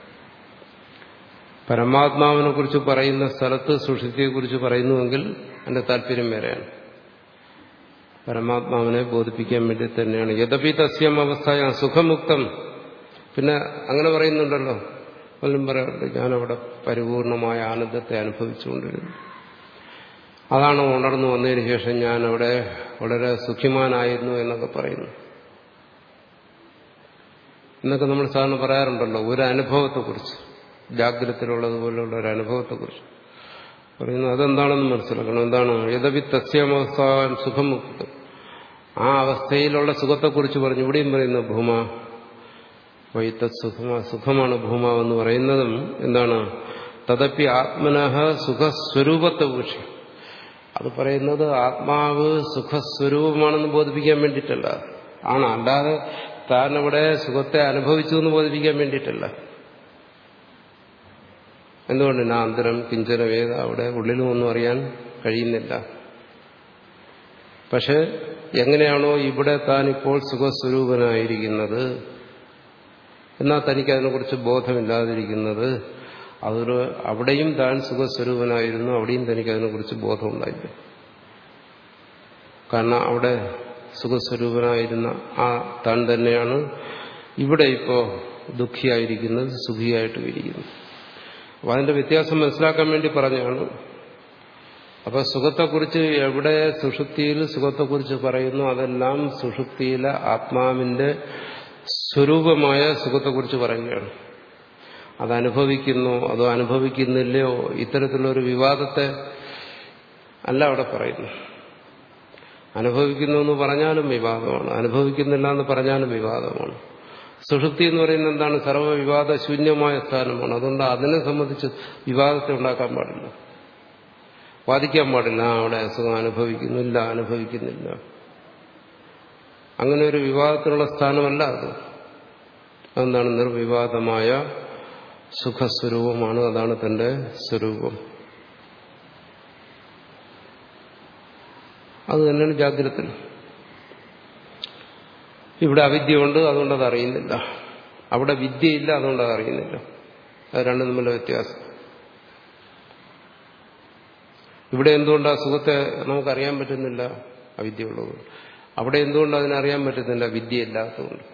പരമാത്മാവിനെ കുറിച്ച് പറയുന്ന സ്ഥലത്ത് സുഷുതിയെക്കുറിച്ച് പറയുന്നുവെങ്കിൽ എന്റെ താല്പര്യം വേറെയാണ് പരമാത്മാവിനെ ബോധിപ്പിക്കാൻ വേണ്ടി തന്നെയാണ് യഥപി തസ്യം അവസ്ഥ സുഖമുക്തം പിന്നെ അങ്ങനെ പറയുന്നുണ്ടല്ലോ പലരും പറയാറുണ്ട് ഞാനവിടെ പരിപൂർണമായ ആനന്ദത്തെ അനുഭവിച്ചുകൊണ്ടിരുന്നു അതാണ് ഉണർന്നു വന്നതിന് ശേഷം ഞാൻ അവിടെ വളരെ സുഖിമാനായിരുന്നു എന്നൊക്കെ പറയുന്നു എന്നൊക്കെ നമ്മൾ സാധാരണ പറയാറുണ്ടല്ലോ ഒരു അനുഭവത്തെക്കുറിച്ച് ജാഗ്രതത്തിലുള്ളതുപോലുള്ള ഒരു അനുഭവത്തെക്കുറിച്ച് പറയുന്നു അതെന്താണെന്ന് മനസ്സിലാക്കണം എന്താണ് യഥവി തസ്യമവസ്ഥാൻ സുഖമുക്തം ആ അവസ്ഥയിലുള്ള സുഖത്തെക്കുറിച്ച് പറഞ്ഞു ഇവിടെയും പറയുന്നു ഭൂമ വൈത്ത സുഖമാ സുഖമാണ് ഭൂമാവെന്ന് പറയുന്നതും എന്താണ് തദപ്പി ആത്മനഃ സുഖസ്വരൂപത്തെ കുറിച്ച് അത് പറയുന്നത് ആത്മാവ് സുഖസ്വരൂപമാണെന്ന് ബോധിപ്പിക്കാൻ വേണ്ടിയിട്ടല്ല ആണ് അല്ലാതെ താൻ അവിടെ സുഖത്തെ അനുഭവിച്ചു എന്ന് ബോധിപ്പിക്കാൻ വേണ്ടിയിട്ടല്ല എന്തുകൊണ്ട് നാന്തരം കിഞ്ചന വേദ അവിടെ ഉള്ളിലും ഒന്നും അറിയാൻ കഴിയുന്നില്ല പക്ഷെ എങ്ങനെയാണോ ഇവിടെ താൻ ഇപ്പോൾ സുഖസ്വരൂപനായിരിക്കുന്നത് എന്നാൽ തനിക്ക് അതിനെക്കുറിച്ച് ബോധമില്ലാതിരിക്കുന്നത് അതൊരു അവിടെയും താൻ സുഖസ്വരൂപനായിരുന്നു അവിടെയും തനിക്ക് അതിനെക്കുറിച്ച് ബോധമുണ്ടായില്ല കാരണം അവിടെ സുഖസ്വരൂപനായിരുന്ന ആ താൻ തന്നെയാണ് ഇവിടെ ഇപ്പോൾ ദുഃഖിയായിരിക്കുന്നത് സുഖിയായിട്ടും ഇരിക്കുന്നത് അപ്പൊ അതിന്റെ വ്യത്യാസം മനസ്സിലാക്കാൻ വേണ്ടി പറഞ്ഞാണ് അപ്പൊ സുഖത്തെക്കുറിച്ച് എവിടെ സുഷുപ്തിയിൽ സുഖത്തെക്കുറിച്ച് പറയുന്നു അതെല്ലാം സുഷുപ്തിയിലെ ആത്മാവിന്റെ സ്വരൂപമായ സുഖത്തെക്കുറിച്ച് പറയുകയാണ് അത് അനുഭവിക്കുന്നു അതോ അനുഭവിക്കുന്നില്ലയോ ഇത്തരത്തിലൊരു വിവാദത്തെ അല്ല അവിടെ പറയുന്നു അനുഭവിക്കുന്നു എന്ന് പറഞ്ഞാലും വിവാദമാണ് അനുഭവിക്കുന്നില്ല എന്ന് പറഞ്ഞാലും വിവാദമാണ് സുഷുപ്തി എന്ന് പറയുന്നത് എന്താണ് സർവ്വവിവാദ ശൂന്യമായ സ്ഥാനമാണ് അതുകൊണ്ട് അതിനെ സംബന്ധിച്ച് വിവാദത്തെ ഉണ്ടാക്കാൻ പാടില്ല വാദിക്കാൻ പാടില്ല ആ അവിടെ അസുഖം അനുഭവിക്കുന്നില്ല അനുഭവിക്കുന്നില്ല അങ്ങനെ ഒരു വിവാദത്തിനുള്ള സ്ഥാനമല്ല അത് അതെന്താണ് നിർവിവാദമായ സുഖസ്വരൂപമാണ് അതാണ് തന്റെ സ്വരൂപം അത് തന്നെയാണ് ജാഗ്രത ഇവിടെ അവിദ്യയുണ്ട് അതുകൊണ്ട് അത് അറിയുന്നില്ല അവിടെ വിദ്യയില്ല അതുകൊണ്ട് അത് അറിയുന്നില്ല അത് രണ്ടും തമ്മിലുള്ള വ്യത്യാസം ഇവിടെ എന്തുകൊണ്ട് ആ സുഖത്തെ നമുക്കറിയാൻ പറ്റുന്നില്ല അവിദ്യ ഉള്ളത് അവിടെ എന്തുകൊണ്ട് അതിനറിയാൻ പറ്റുന്നില്ല വിദ്യ ഇല്ലാത്തതുകൊണ്ട്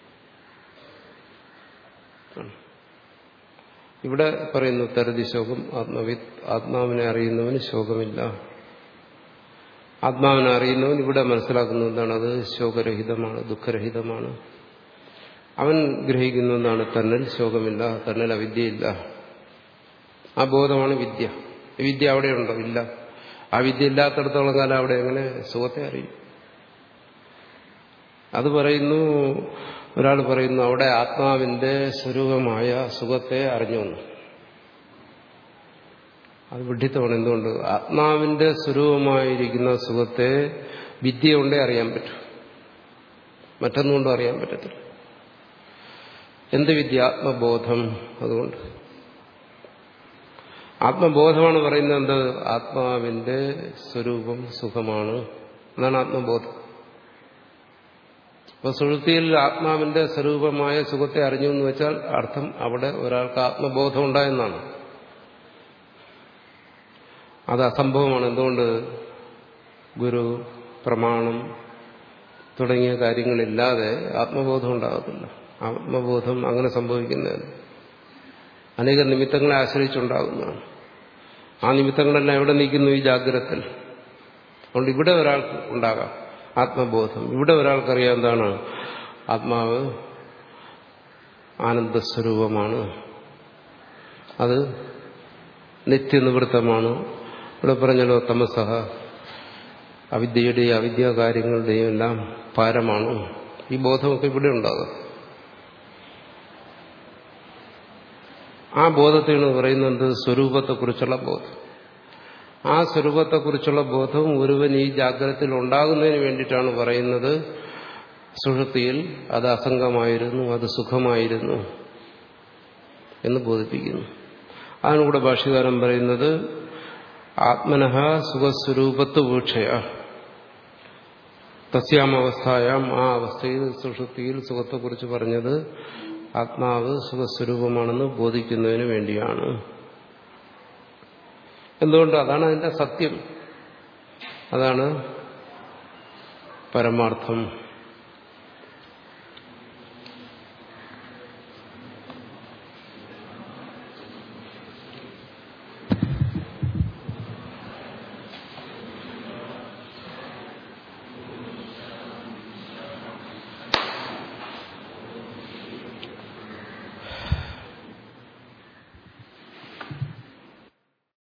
ഇവിടെ പറയുന്നു തരതി ശോകം ആത്മവിത്ത് ആത്മാവിനെ അറിയുന്നവന് ശോകമില്ല ആത്മാവിനെ അറിയുന്നവൻ ഇവിടെ മനസ്സിലാക്കുന്ന എന്താണ് അത് ശോകരഹിതമാണ് ദുഃഖരഹിതമാണ് അവൻ ഗ്രഹിക്കുന്ന എന്താണ് തന്നിൽ ശോകമില്ല തന്നിൽ അവിദ്യയില്ല ആ ബോധമാണ് വിദ്യ വിദ്യ അവിടെയുണ്ടോ ഇല്ല ആ വിദ്യ ഇല്ലാത്തടത്തോളം കാലം അവിടെ എങ്ങനെ സുഖത്തെ അറിയും അത് പറയുന്നു ഒരാൾ പറയുന്നു അവിടെ ആത്മാവിന്റെ സ്വരൂപമായ സുഖത്തെ അറിഞ്ഞു അത് വിഡ്ഢിത്തമാണ് എന്തുകൊണ്ട് ആത്മാവിന്റെ സ്വരൂപമായിരിക്കുന്ന സുഖത്തെ വിദ്യ കൊണ്ടേ അറിയാൻ പറ്റും മറ്റൊന്നുകൊണ്ടും അറിയാൻ പറ്റത്തില്ല എന്ത് വിദ്യ ആത്മബോധം അതുകൊണ്ട് ആത്മബോധമാണ് പറയുന്നത് എന്ത് ആത്മാവിന്റെ സ്വരൂപം സുഖമാണ് എന്നാണ് ആത്മബോധം അപ്പൊ സുഹൃത്തിയിൽ ആത്മാവിന്റെ സ്വരൂപമായ സുഖത്തെ അറിഞ്ഞു എന്ന് വെച്ചാൽ അർത്ഥം അവിടെ ഒരാൾക്ക് ആത്മബോധം ഉണ്ടായെന്നാണ് അത് അസംഭവമാണ് എന്തുകൊണ്ട് ഗുരു പ്രമാണം തുടങ്ങിയ കാര്യങ്ങളില്ലാതെ ആത്മബോധം ഉണ്ടാകത്തില്ല ആത്മബോധം അങ്ങനെ സംഭവിക്കുന്നതാണ് അനേക നിമിത്തങ്ങളെ ആശ്രയിച്ചുണ്ടാകുന്നതാണ് ആ നിമിത്തങ്ങളെല്ലാം എവിടെ നിൽക്കുന്നു ഈ ജാഗ്രതത്തിൽ അതുകൊണ്ട് ഇവിടെ ഒരാൾക്ക് ഉണ്ടാകാം ആത്മബോധം ഇവിടെ ഒരാൾക്കറിയാം എന്താണ് ആത്മാവ് ആനന്ദസ്വരൂപമാണ് അത് നിത്യനിവൃത്തമാണ് ഇവിടെ പറഞ്ഞല്ലോ തമസഹ അവിദ്യയുടെയും അവിദ്യാകാര്യങ്ങളുടെയും എല്ലാം പാരമാണ് ഈ ബോധമൊക്കെ ഇവിടെ ഉണ്ടാകും ആ ബോധത്തെയാണ് പറയുന്നത് സ്വരൂപത്തെക്കുറിച്ചുള്ള ബോധം ആ സ്വരൂപത്തെക്കുറിച്ചുള്ള ബോധം ഒരുവൻ ഈ ജാഗ്രതത്തിൽ ഉണ്ടാകുന്നതിന് വേണ്ടിയിട്ടാണ് പറയുന്നത് സുഷൃത്തിയിൽ അത് അസംഗമായിരുന്നു അത് സുഖമായിരുന്നു എന്ന് ബോധിപ്പിക്കുന്നു അതിനൂടെ ഭാഷ്യകാരൻ പറയുന്നത് ആത്മനഃ സുഖസ്വരൂപത്വ വീക്ഷയ തസ്യാമവസ്ഥായാം ആ അവസ്ഥയിൽ സുഷുപ്തിയിൽ സുഖത്തെക്കുറിച്ച് പറഞ്ഞത് ആത്മാവ് സുഖസ്വരൂപമാണെന്ന് ബോധിക്കുന്നതിന് വേണ്ടിയാണ് എന്തുകൊണ്ട് അതാണ് അതിന്റെ സത്യം അതാണ് പരമാർത്ഥം